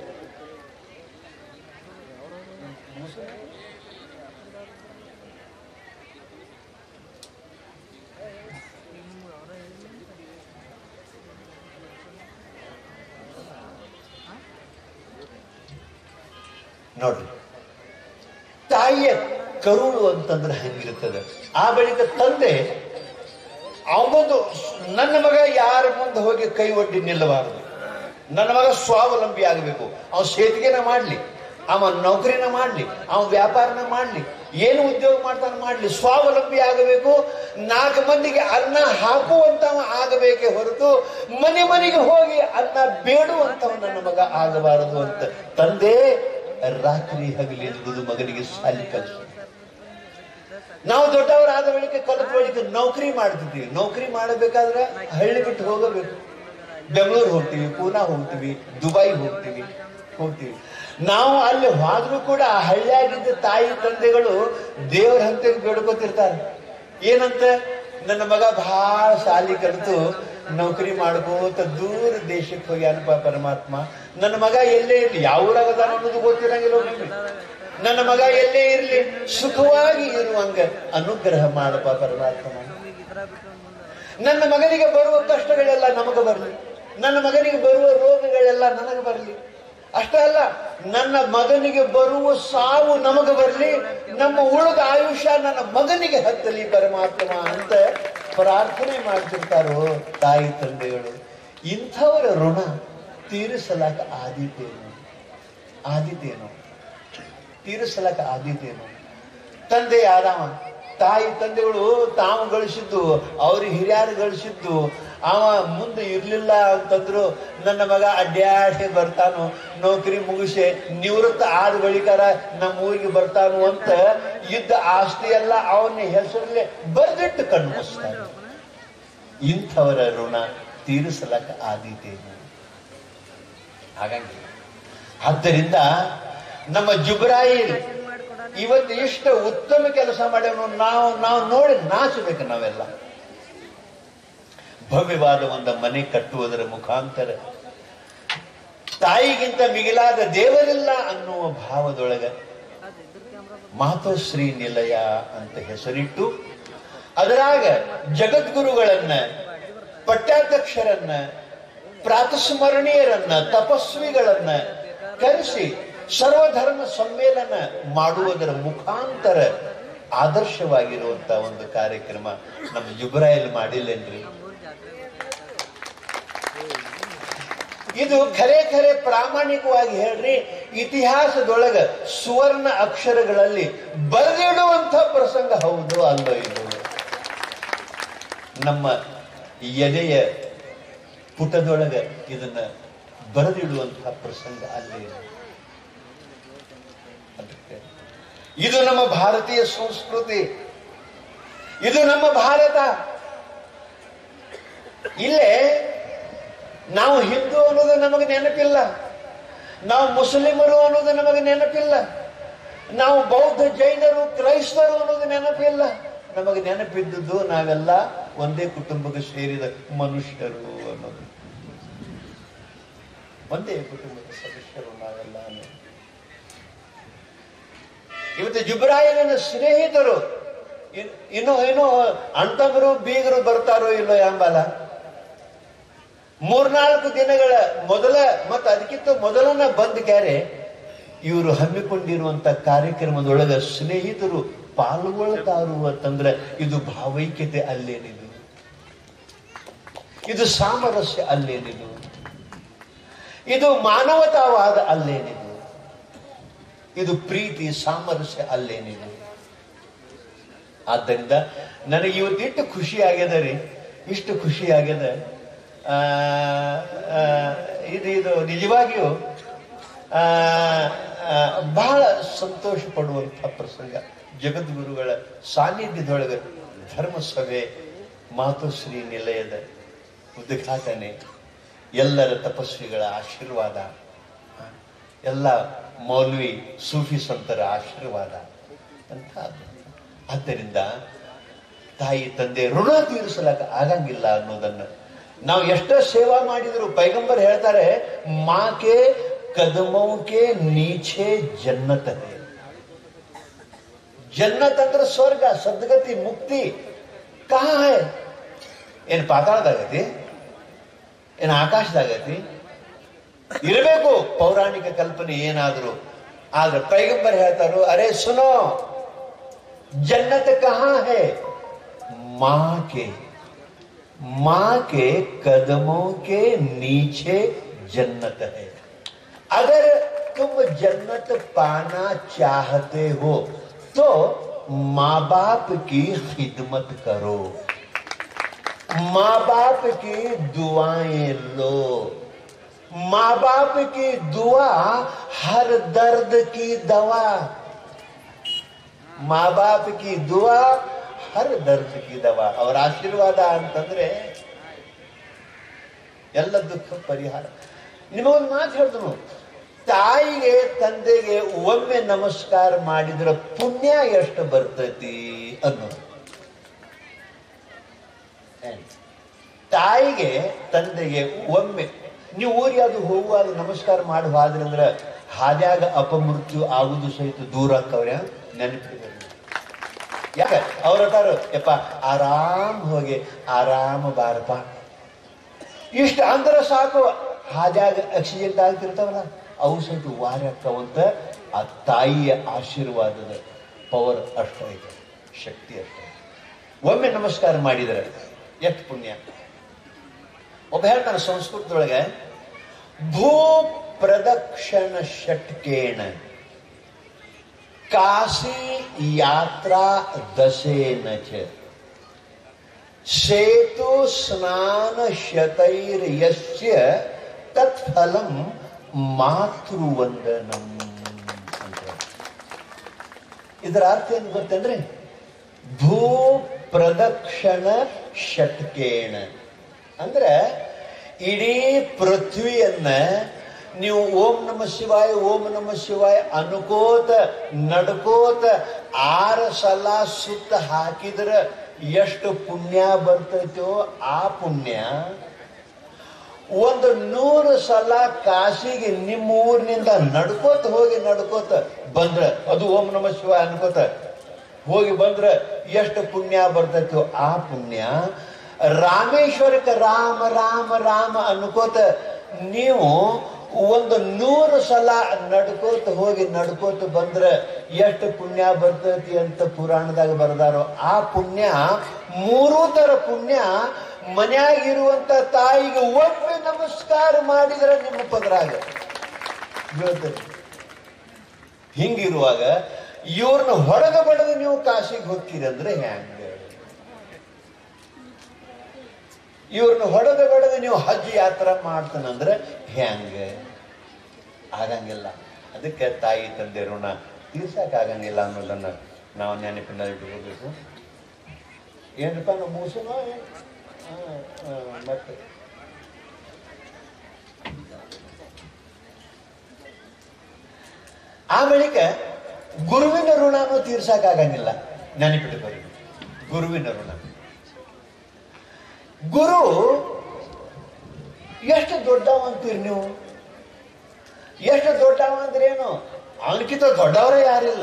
ನೋಡ್ರಿ ತಾಯಿಯ ಕರುಳು ಅಂತಂದ್ರೆ ಹಂಗಿರ್ತದೆ ಆ ಬಳಿಕ ತಂದೆ ಅವನೊಂದು ನನ್ನ ಮಗ ಯಾರ ಮುಂದೆ ಹೋಗಿ ಕೈ ಒಡ್ಡಿ ನಿಲ್ಲಬಾರದು ನನ್ನ ಮಗ ಸ್ವಾವಲಂಬಿ ಆಗಬೇಕು ಅವನು ಸೇತಿಗೆನ ಮಾಡ್ಲಿ ಅವ ನೌಕರಿನ ಮಾಡ್ಲಿ ಅವ ವ್ಯಾಪಾರನ ಮಾಡ್ಲಿ ಏನು ಉದ್ಯೋಗ ಮಾಡ್ತಾನೆ ಮಾಡ್ಲಿ ಸ್ವಾವಲಂಬಿ ಆಗಬೇಕು ನಾಲ್ಕು ಮಂದಿಗೆ ಅನ್ನ ಹಾಕುವಂತವ ಆಗಬೇಕೇ ಹೊರತು ಮನೆ ಮನೆಗೆ ಹೋಗಿ ಅನ್ನ ಬೇಡುವಂತವ ನನ್ನ ಮಗ ಆಗಬಾರದು ಅಂತ ತಂದೆ ರಾತ್ರಿ ಹಗಲಿ ದುಡಿದು ಮಗನಿಗೆ ಸಾಲಿ ಕಲಿಸ ನಾವು ದೊಡ್ಡವರಾದ ಬಳಿಕ ಕಲಿತ ಬಳಿಕ ನೌಕರಿ ಮಾಡ್ತಿದ್ದೀವಿ ನೌಕರಿ ಮಾಡಬೇಕಾದ್ರೆ ಹಳ್ಳಿ ಬಿಟ್ಟು ಹೋಗಬೇಕು ಬೆಂಗಳೂರು ಹೋಗ್ತೀವಿ ಪೂನಾ ಹೋಗ್ತೀವಿ ದುಬೈ ಹೋಗ್ತೀವಿ ಹೋಗ್ತೀವಿ ನಾವು ಅಲ್ಲಿ ಹೋದ್ರೂ ಕೂಡ ಆ ಹಳ್ಳಿಯಾಗಿದ್ದ ತಾಯಿ ತಂದೆಗಳು ದೇವರ ಹಂತಕ್ಕೆ ಬೇಡ್ಕೋತಿರ್ತಾರೆ ಏನಂತ ನನ್ನ ಮಗ ಬಹಳ ಶಾಲಿ ಕಲಿತು ನೌಕರಿ ಮಾಡ್ಕೋತ ದೂರ ದೇಶಕ್ಕೆ ಹೋಗ್ಯಾನಪ್ಪ ಪರಮಾತ್ಮ ನನ್ನ ಮಗ ಎಲ್ಲೇ ಇರ್ಲಿ ಯಾವ ಊರಾಗದಾನ ಅನ್ನೋದು ಗೊತ್ತಿರಂಗಿಲ್ಲ ಒಮ್ಮೊಮ್ಮೆ. ನನ್ನ ಮಗ ಎಲ್ಲೇ ಇರ್ಲಿ ಸುಖವಾಗಿ ಇರುವಂಗ ಅನುಗ್ರಹ ಮಾಡಪ್ಪ ಪರಮಾತ್ಮ ನನ್ನ ಮಗನಿಗೆ ಬರುವ ಕಷ್ಟಗಳೆಲ್ಲ ನಮಗೆ ಬರಲಿ ನನ್ನ ಮಗನಿಗೆ ಬರುವ ರೋಗಗಳೆಲ್ಲ ನನಗೆ ಬರಲಿ ಅಷ್ಟೇ ಅಲ್ಲ ನನ್ನ ಮಗನಿಗೆ ಬರುವ ಸಾವು ನಮಗೆ ಬರಲಿ ನಮ್ಮ ಉಳಿದ ಆಯುಷ್ಯ ನನ್ನ ಮಗನಿಗೆ ಹತ್ತಲಿ ಪರಮಾತ್ಮ ಅಂತ ಪ್ರಾರ್ಥನೆ ಮಾಡ್ತಿರ್ತಾರೋ ತಾಯಿ ತಂದೆಗಳು ಇಂಥವರ ಋಣ ತೀರಿಸಲಾಕ ಆದಿತೇನು ಆದಿತೇನು ತೀರಿಸಲಕ್ಕ ಆದೀತೇನು ತಂದೆ ಆದಾಮ ತಾಯಿ ತಂದೆಗಳು ತಾವು ಗಳಿಸಿದ್ದು ಅವ್ರಿಗೆ ಹಿರಿಯರು ಗಳಿಸಿದ್ದು ಅವ ಮುಂದೆ ಇರ್ಲಿಲ್ಲ ಅಂತಂದ್ರು ನನ್ನ ಮಗ ಅಡ್ಡಾಡಿ ಬರ್ತಾನು ನೌಕರಿ ಮುಗಿಸಿ ನಿವೃತ್ತ ಆದ ಬಳಿಕಾರ ನಮ್ಮ ಊರಿಗೆ ಬರ್ತಾನು ಅಂತ ಇದ್ದ ಆಸ್ತಿ ಎಲ್ಲ ಅವನ ಹೆಸರಲ್ಲೇ ಬರೆದಿಟ್ಟು ಕಣ್ಣು ಮುಚ್ತಾನೆ ಇಂಥವರ ಋಣ ತೀರಿಸಲಕ್ಕ ಆದೀತೇನು ಹಾಗಾಗಿ ಆದ್ದರಿಂದ ನಮ್ಮ ಜುಬ್ರಾಯಿಲ್ ಇವತ್ತು ಇಷ್ಟು ಉತ್ತಮ ಕೆಲಸ ಮಾಡ್ಯಾವ ನಾವು ನಾವು ನೋಡಿ ನಾಚಬೇಕು ನಾವೆಲ್ಲ ಭವ್ಯವಾದ ಒಂದು ಮನೆ ಕಟ್ಟುವುದರ ಮುಖಾಂತರ ತಾಯಿಗಿಂತ ಮಿಗಿಲಾದ ದೇವರಿಲ್ಲ ಅನ್ನುವ ಭಾವದೊಳಗ ಮಾತೋಶ್ರೀ ನಿಲಯ ಅಂತ ಹೆಸರಿಟ್ಟು ಅದರಾಗ ಜಗದ್ಗುರುಗಳನ್ನ ಪಟ್ಟಾಧ್ಯಕ್ಷರನ್ನ ಪ್ರಾತಸ್ಮರಣೀಯರನ್ನ ತಪಸ್ವಿಗಳನ್ನ ಕರೆಸಿ ಸರ್ವಧರ್ಮ ಸಮ್ಮೇಳನ ಮಾಡುವುದರ ಮುಖಾಂತರ ಆದರ್ಶವಾಗಿರುವಂತ ಒಂದು ಕಾರ್ಯಕ್ರಮ ನಮ್ಮ ಜುಬ್ರಾಯಲ್ ಮಾಡಿಲ್ಲೇನ್ರಿ ಇದು ಖರೆ ಖರೆ ಪ್ರಾಮಾಣಿಕವಾಗಿ ಹೇಳ್ರಿ ಇತಿಹಾಸದೊಳಗ ಸುವರ್ಣ ಅಕ್ಷರಗಳಲ್ಲಿ ಬರೆದಿಡುವಂತ ಪ್ರಸಂಗ ಹೌದು ಅಲ್ಲೋ ಇದು ನಮ್ಮ ಎದೆಯ ಪುಟದೊಳಗ ಇದನ್ನ ಬರೆದಿಡುವಂತಹ ಪ್ರಸಂಗ ಅಲ್ಲೇ ಇದೆ. ಅದಕ್ಕೆ ಇದು ನಮ್ಮ ಭಾರತೀಯ ಸಂಸ್ಕೃತಿ ಇದು ನಮ್ಮ ಭಾರತ ಇಲ್ಲೇ ನಾವು ಹಿಂದೂ ಅನ್ನೋದು ನಮಗೆ ನೆನಪಿಲ್ಲ ನಾವು ಮುಸ್ಲಿಮರು ಅನ್ನೋದು ನಮಗೆ ನೆನಪಿಲ್ಲ ನಾವು ಬೌದ್ಧ ಜೈನರು ಕ್ರೈಸ್ತರು ಅನ್ನೋದು ನೆನಪಿಲ್ಲ ನಮಗೆ ನೆನಪಿದ್ದದ್ದು ನಾವೆಲ್ಲ ಒಂದೇ ಕುಟುಂಬಕ್ಕೆ ಸೇರಿದ ಮನುಷ್ಯರು ಅನ್ನೋದು ಒಂದೇ ಕುಟುಂಬದ ಸದಸ್ಯರು ನಾವೆಲ್ಲ ಅನ್ನೋದು ಇವತ್ತು ಜುಬ್ರಾಯಿಲಿನ ಸ್ನೇಹಿತರು ಇನ್- ಇನ್ನು ಇನ್ನು ಅಣ್ತಂಬರು ಬೀಗರು ಬರ್ತಾರೋ ಇಲ್ಲೋ ಎಂಬಲ್ಲ ಮೂರ್ನಾಲ್ಕು ದಿನಗಳ ಮೊದಲ ಮತ್ತು ಅದಕ್ಕಿಂತ ಮೊದಲನ ಬಂದ್ ಕ್ಯಾರೆ ಇವರು ಹಮ್ಮಿಕೊಂಡಿರುವಂತ ಕಾರ್ಯಕ್ರಮದೊಳಗ ಸ್ನೇಹಿತರು ಪಾಲ್ಗೊಳ್ತಾರು ಅಂತಂದ್ರೆ ಇದು ಭಾವೈಕ್ಯತೆ ಅಲ್ಲೇನಿದು ಇದು ಸಾಮರಸ್ಯ ಅಲ್ಲೇನಿದು ಇದು ಮಾನವತಾವಾದ ಅಲ್ಲೇನಿದು ಇದು ಪ್ರೀತಿ ಸಾಮರಸ್ಯ ಅಲ್ಲೇನಿದು ಆದ್ದರಿಂದ ನನಗೆ ಇವತ್ತಿಟ್ಟು ಖುಷಿ ಆಗ್ಯದ ರೀ ಇಷ್ಟು ಖುಷಿ ಆಗ್ಯದ ಆ, ಆ, ಇದು ಇದು ನಿಜವಾಗಿಯೂ ಆ, ಆ, ಬಹಳ ಸಂತೋಷ ಪಡುವಂಥ ಪ್ರಸಂಗ ಜಗದ್ಗುರುಗಳ ಸಾನ್ನಿಧ್ಯದೊಳಗೆ ಧರ್ಮಸಭೆ ಮಾತುಶ್ರೀ ನಿಲಯದ ಉದ್ಘಾಟನೆ ಎಲ್ಲರ ತಪಸ್ವಿಗಳ ಆಶೀರ್ವಾದ ಆ, ಎಲ್ಲ ಮೌಲ್ವಿ ಸೂಫಿ ಸಂತರ ಆಶೀರ್ವಾದ ಅಂತ ಅದು. ಆದ್ದರಿಂದ ತಾಯಿ ತಂದೆ ಋಣ ತೀರಿಸಲಕ್ಕ ಆಗಂಗಿಲ್ಲ ಅನ್ನೋದನ್ನ ನಾವು ಎಷ್ಟೋ ಸೇವಾ ಮಾಡಿದ್ರು ಪೈಗಂಬರ್ ಹೇಳ್ತಾರೆ ಮಾಕೆ ಕದಮೌಕೆ ನೀಚೆ ಜನ್ನತ ಹೇ ಜನ್ನತ್ ಅಂದ್ರೆ ಸ್ವರ್ಗ ಸದ್ಗತಿ ಮುಕ್ತಿ ಕಹಾ ಹೈ ಏನ್ ಪಾತಾಳದಾಗತಿ ಏನ್ ಆಕಾಶದಾಗತಿ ಇರಬೇಕು ಪೌರಾಣಿಕ ಕಲ್ಪನೆ ಏನಾದ್ರು ಆದ್ರೆ ಪೈಗಂಬರ್ ಹೇಳ್ತಾರೋ ಅರೆ ಸುನೋ जन्नत कहाँ है माँ के माँ के कदमों के नीचे जन्नत है अगर तुम जन्नत पाना चाहते हो तो माँ बाप की खिदमत करो माँ बाप की दुआएं लो माँ बाप की दुआ हर दर्द की दवा ಮಾ ಬಾಪ್ ಕಿ ದುವಾ ಹರ್ ದರ್ದ್ ಕಿ ದವಾ ಅವರ ಆಶೀರ್ವಾದ ಅಂತಂದ್ರೆ ಎಲ್ಲ ದುಃಖ ಪರಿಹಾರ ನಿಮಗೊಂದು ಮಾತು ಹೇಳ್ತನು ತಾಯಿಗೆ ತಂದೆಗೆ ಒಮ್ಮೆ ನಮಸ್ಕಾರ ಮಾಡಿದ್ರ ಪುಣ್ಯ ಎಷ್ಟು ಬರ್ತೈತಿ ಅನ್ನೋದು ಏನ್? ತಾಯಿಗೆ ತಂದೆಗೆ ಒಮ್ಮೆ ನೀವು ಊರಿಗೆ ಅದು ಹೋಗುವಾಗ ನಮಸ್ಕಾರ ಮಾಡಿ ಹೋದ್ರಿ ಅಂದ್ರ ಹಾದ್ಯಾಗ ಅಪಮೃತ್ಯು ಆಗುದು ಸಹಿತ ದೂರ ಆಕ್ಕವ್ರೆ ನೆನಪಿದೆ ಯಾಕೆ ಅವ್ರ ಹತ್ತಾರ ಯಪ್ಪ ಆರಾಮ್ ಹೋಗಿ ಆರಾಮ ಬಾರಪ್ಪ ಇಷ್ಟ ಅಂದ್ರೆ ಸಾಕು ಹಾದ್ಯಾಗ ಆಕ್ಸಿಡೆಂಟ್ ಆಗ್ತಿರ್ತಾವಲ್ಲ ಅವು ಸಹಿತ ವಾರ ಆಕ್ಕವಂತ ಆ ತಾಯಿಯ ಆಶೀರ್ವಾದದ ಪವರ್ ಅಷ್ಟೈತೆ ಶಕ್ತಿ ಅಷ್ಟೈತೆ ಒಮ್ಮೆ ನಮಸ್ಕಾರ ಮಾಡಿದರೆ ಎಷ್ಟು ಪುಣ್ಯ ಒಬ್ಬ ಹೇಳ್ತಾನೆ ಸಂಸ್ಕೃತದೊಳಗೆ ಭೂ ಪ್ರದಕ್ಷಿಣ ಷಟ್ಕೇಣ ಕಾಶಿ ಯಾತ್ರಾ ದಶೇನ ಚ ಸೇತು ಸ್ನಾನ ಶತೈರ್ಯಸ್ಯ ತತ್ಫಲಂ ಮಾತೃವಂದನಂ ಅಂತ ಇದರ ಅರ್ಥ ಏನು ಗೊತ್ತೇನ್ರಿ ಭೂ ಪ್ರದಕ್ಷಿಣ ಷಟ್ಕೇಣ ಅಂದ್ರೆ ಇಡೀ ಪೃಥ್ವಿಯನ್ನ ನೀವು ಓಂ ನಮ ಶಿವಾಯ ಓಂ ನಮ ಶಿವಾಯ ಅನ್ಕೋತ ನಡ್ಕೋತ ಆರು ಸಲ ಸುತ್ತ ಹಾಕಿದ್ರ ಎಷ್ಟು ಪುಣ್ಯ ಬರ್ತೈತೋ ಆ ಪುಣ್ಯ ಒಂದು ನೂರು ಸಲ ಕಾಶಿಗೆ ನಿಮ್ಮ ಊರಿನಿಂದ ನಡ್ಕೋತ ಹೋಗಿ ನಡ್ಕೋತ ಬಂದ್ರ ಅದು ಓಂ ನಮ ಶಿವ ಅನ್ಕೋತ ಹೋಗಿ ಬಂದ್ರ ಎಷ್ಟು ಪುಣ್ಯ ಬರ್ತೈತೋ ಆ ಪುಣ್ಯ ರಾಮೇಶ್ವರಕ್ಕೆ ರಾಮ ರಾಮ ರಾಮ ಅನ್ಕೋತ ನೀವು ಒಂದು ನೂರು ಸಲ ನಡ್ಕೋತ ಹೋಗಿ ನಡ್ಕೋತ ಬಂದ್ರ ಎಷ್ಟು ಪುಣ್ಯ ಬರ್ತೈತಿ ಅಂತ ಪುರಾಣದಾಗ ಬರದಾರೋ ಆ ಪುಣ್ಯ ಮೂರೂ ತರ ಪುಣ್ಯ ಮನ್ಯಾಗಿರುವಂತ ತಾಯಿಗೆ ಒಮ್ಮೆ ನಮಸ್ಕಾರ ಮಾಡಿದ್ರೆ ನಿಮ್ಮ ಪದರಾಗ ಬೀಳ್ತದೆ ಹಿಂಗಿರುವಾಗ ಇವ್ರನ್ನ ಹೊಡೆದ ಬಡದು ನೀವು ಕಾಶಿಗೆ ಹೋಗ್ತೀರಿ ಅಂದ್ರೆ ಹ್ಯಾಂಗ ಇವ್ರನ್ನ ಹೊಡೆದ ಬಡದು ನೀವು ಹಜ್ ಯಾತ್ರಾ ಮಾಡ್ತಾನಂದ್ರೆ ಹ್ಯಾಂಗ ಆಗಂಗಿಲ್ಲ ಅದಕ್ಕೆ ತಾಯಿ ತಂದೆ ಋಣ ತೀರ್ಸಕ್ಕಾಗಂಗಿಲ್ಲ ಅನ್ನೋದನ್ನ ನಾವು ನೆನಪಿನಲ್ಲಿ ಇಟ್ಕೋಬೇಕು ಏನಪ್ಪ ನಾವು ಮೂಸನೋ ಏನ್? ಆ, ಆ, ಮತ್ತೆ ಆ ಬಳಿಕ ಗುರುವಿನ ಋಣನೂ ತೀರ್ಸಕ್ಕಾಗಂಗಿಲ್ಲ ನೆನಪಿಟ್ಕೋರಿ ಗುರುವಿನ ಋಣ ಗುರು ಎಷ್ಟು ದೊಡ್ಡವ ಅಂತೀರಿ ನೀವು ಎಷ್ಟು ದೊಡ್ಡವ ಅಂದ್ರೇನು ಅವನಕ್ಕಿಂತ ದೊಡ್ಡವರೇ ಯಾರಿಲ್ಲ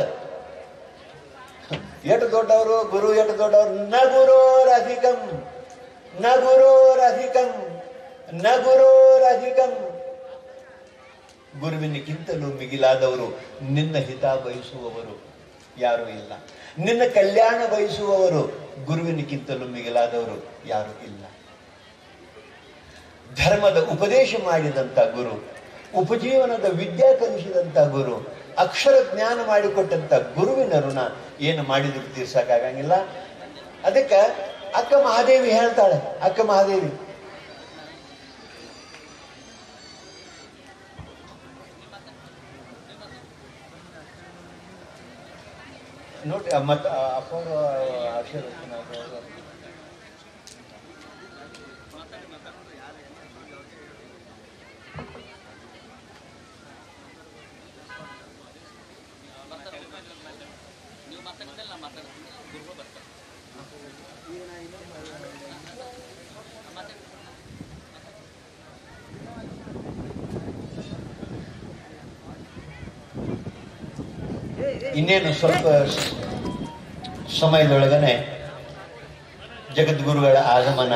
ಎಷ್ಟು ದೊಡ್ಡವರು ಗುರು ಎಷ್ಟು ದೊಡ್ಡವರು ನ ಗುರೋರಧಿಕಂ ನ ಗುರೋರಧಿಕಂ ನ ಗುರೋರಧಿಕಂ ಗುರುವಿನಕ್ಕಿಂತಲೂ ಮಿಗಿಲಾದವರು ನಿನ್ನ ಹಿತ ಬಯಸುವವರು ಯಾರೂ ಇಲ್ಲ ನಿನ್ನ ಕಲ್ಯಾಣ ಬಯಸುವವರು ಗುರುವಿನಕ್ಕಿಂತಲೂ ಮಿಗಿಲಾದವರು ಯಾರೂ ಇಲ್ಲ ಧರ್ಮದ ಉಪದೇಶ ಮಾಡಿದಂತ ಗುರು ಉಪಜೀವನದ ವಿದ್ಯಾ ಕಲಿಸಿದಂತ ಗುರು ಅಕ್ಷರ ಜ್ಞಾನ ಮಾಡಿಕೊಟ್ಟಂತ ಗುರುವಿನ ಋಣ ಏನು ಮಾಡಿದ್ರು ತೀರ್ಸಕ್ಕಾಗಂಗಿಲ್ಲ ಅದಕ್ಕೆ ಅಕ್ಕ ಮಹಾದೇವಿ ಹೇಳ್ತಾಳೆ ಅಕ್ಕ ಮಹಾದೇವಿ ನೋಡಿ ಮತ್ತ ಅಪ್ಪರ ಅಕ್ಷರ ಇನ್ನೇನು ಸ್ವಲ್ಪ ಸ- ಸಮಯದೊಳಗನೆ ಜಗದ್ಗುರುಗಳ ಆಗಮನ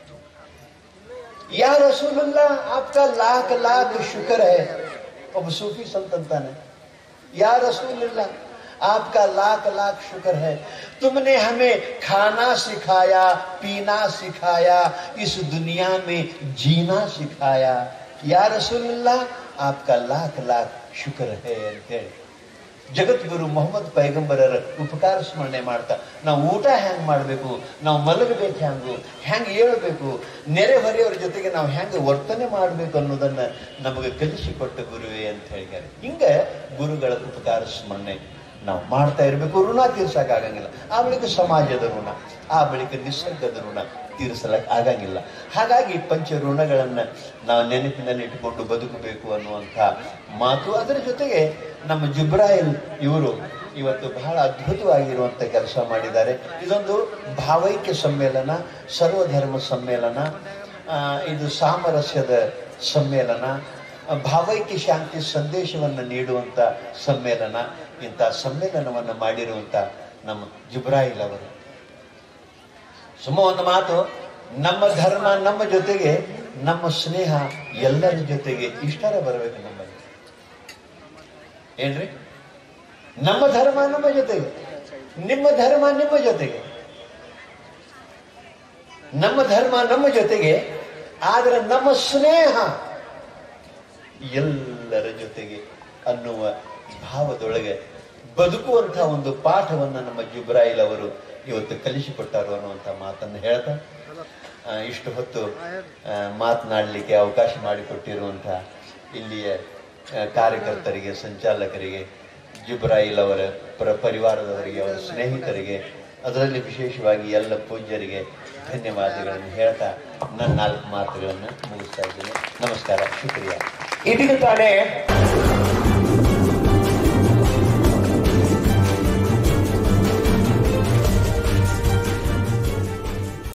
ಯಾ ರಸೂಲುಲ್ಲ आपका लाख लाख शुक्र है ಒಬ್ಬ ಸೂಫಿ ಸಂತ ಅಂತಾನೆ या रसूलुल्लाह आपका लाख लाख शुक्र है तुमने हमें खाना सिखाया पीना सिखाया इस दुनिया में जीना सिखाया या रसूलुल्लाह आपका लाख लाख शुक्र है ಅಂತ ಹೇಳಿ ಜಗದ್ಗುರು ಮೊಹಮ್ಮದ್ ಪೈಗಂಬರರ ಉಪಕಾರ ಸ್ಮರಣೆ ಮಾಡ್ತಾ ನಾವು ಊಟ ಹೆಂಗ್ ಮಾಡಬೇಕು ನಾವು ಮಲಗಬೇಕು ಹೆಂಗು ಹೆಂಗ್ ಹೇಳ್ಬೇಕು ನೆರೆಹೊರೆಯವರ ಜೊತೆಗೆ ನಾವು ಹೆಂಗ್ ವರ್ತನೆ ಮಾಡಬೇಕು ಅನ್ನೋದನ್ನ ನಮಗೆ ಕಲಿಸಿಕೊಟ್ಟ ಗುರುವೇ ಅಂತ ಹೇಳಿದ್ದಾರೆ ಹಿಂಗ ಗುರುಗಳ ಉಪಕಾರ ಸ್ಮರಣೆ ನಾವು ಮಾಡ್ತಾ ಇರಬೇಕು ಋಣ ತೀರ್ಸಕ್ಕಾಗಂಗಿಲ್ಲ ಆ ಬಳಿಕ ಸಮಾಜದ ಋಣ ಆ ಬಳಿಕ ನಿಸರ್ಗದ ಋಣ ತೀರಿಸಲಕ್ಕೆ ಆಗಂಗಿಲ್ಲ ಹಾಗಾಗಿ ಪಂಚ ಋಣಗಳನ್ನ ನಾವು ನೆನಪಿನಲ್ಲಿ ಇಟ್ಟುಕೊಂಡು ಬದುಕಬೇಕು ಅನ್ನುವಂಥ ಮಾತು ಅದರ ಜೊತೆಗೆ ನಮ್ಮ ಜುಬ್ರಾಯಿಲ್ ಇವರು ಇವತ್ತು ಬಹಳ ಅದ್ಭುತವಾಗಿರುವಂತ ಕೆಲಸ ಮಾಡಿದ್ದಾರೆ ಇದೊಂದು ಭಾವೈಕ್ಯ ಸಮ್ಮೇಳನ ಸರ್ವಧರ್ಮ ಸಮ್ಮೇಳನ ಆ, ಇದು ಸಾಮರಸ್ಯದ ಸಮ್ಮೇಳನ ಆ, ಭಾವೈಕ್ಯ ಶಾಂತಿ ಸಂದೇಶವನ್ನು ನೀಡುವಂತ ಸಮ್ಮೇಳನ ಇಂಥ ಸಮ್ಮೇಳನವನ್ನು ಮಾಡಿರುವಂತ ನಮ್ಮ ಜುಬ್ರಾಯಿಲ್ ಅವರು ಸುಮ್ಮ ಒಂದು ಮಾತು ನಮ್ಮ ಧರ್ಮ ನಮ್ಮ ಜೊತೆಗೆ ನಮ್ಮ ಸ್ನೇಹ ಎಲ್ಲರ ಜೊತೆಗೆ ಇಷ್ಟರ ಬರಬೇಕು ನಮ್ಮಲ್ಲಿ ಏನ್ರಿ ನಮ್ಮ ಧರ್ಮ ನಮ್ಮ ಜೊತೆಗೆ ನಿಮ್ಮ ಧರ್ಮ ನಿಮ್ಮ ಜೊತೆಗೆ ನಮ್ಮ ಧರ್ಮ ನಮ್ಮ ಜೊತೆಗೆ ಆದ್ರೆ ನಮ್ಮ ಸ್ನೇಹ ಎಲ್ಲರ ಜೊತೆಗೆ ಅನ್ನುವ ಭಾವದೊಳಗೆ ಬದುಕುವಂತಹ ಒಂದು ಪಾಠವನ್ನ ನಮ್ಮ ಜುಬ್ರಾಯಿಲ್ ಅವರು ಇವತ್ತು ಕಲಿಸಿಕೊಟ್ಟರು ಅನ್ನುವಂಥ ಮಾತನ್ನು ಹೇಳ್ತಾ ಆ, ಇಷ್ಟು ಹೊತ್ತು ಆ, ಮಾತನಾಡಲಿಕ್ಕೆ ಅವಕಾಶ ಮಾಡಿಕೊಟ್ಟಿರುವಂತಹ ಇಲ್ಲಿಯ ಆ, ಕಾರ್ಯಕರ್ತರಿಗೆ ಸಂಚಾಲಕರಿಗೆ ಜುಬ್ರಾಯಿಲ್ ಅವರ ಪರ ಪರಿವಾರದವರಿಗೆ ಅವರ ಸ್ನೇಹಿತರಿಗೆ ಅದರಲ್ಲಿ ವಿಶೇಷವಾಗಿ ಎಲ್ಲ ಪೂಜ್ಯರಿಗೆ ಧನ್ಯವಾದಗಳನ್ನು ಹೇಳ್ತಾ ನನ್ನ ನಾಲ್ಕು ಮಾತುಗಳನ್ನು ಮುಗಿಸ್ತಾ ಇದ್ದೇನೆ ನಮಸ್ಕಾರ ಶುಕ್ರಿಯಾ ಇದೀಗ ತಾನೇ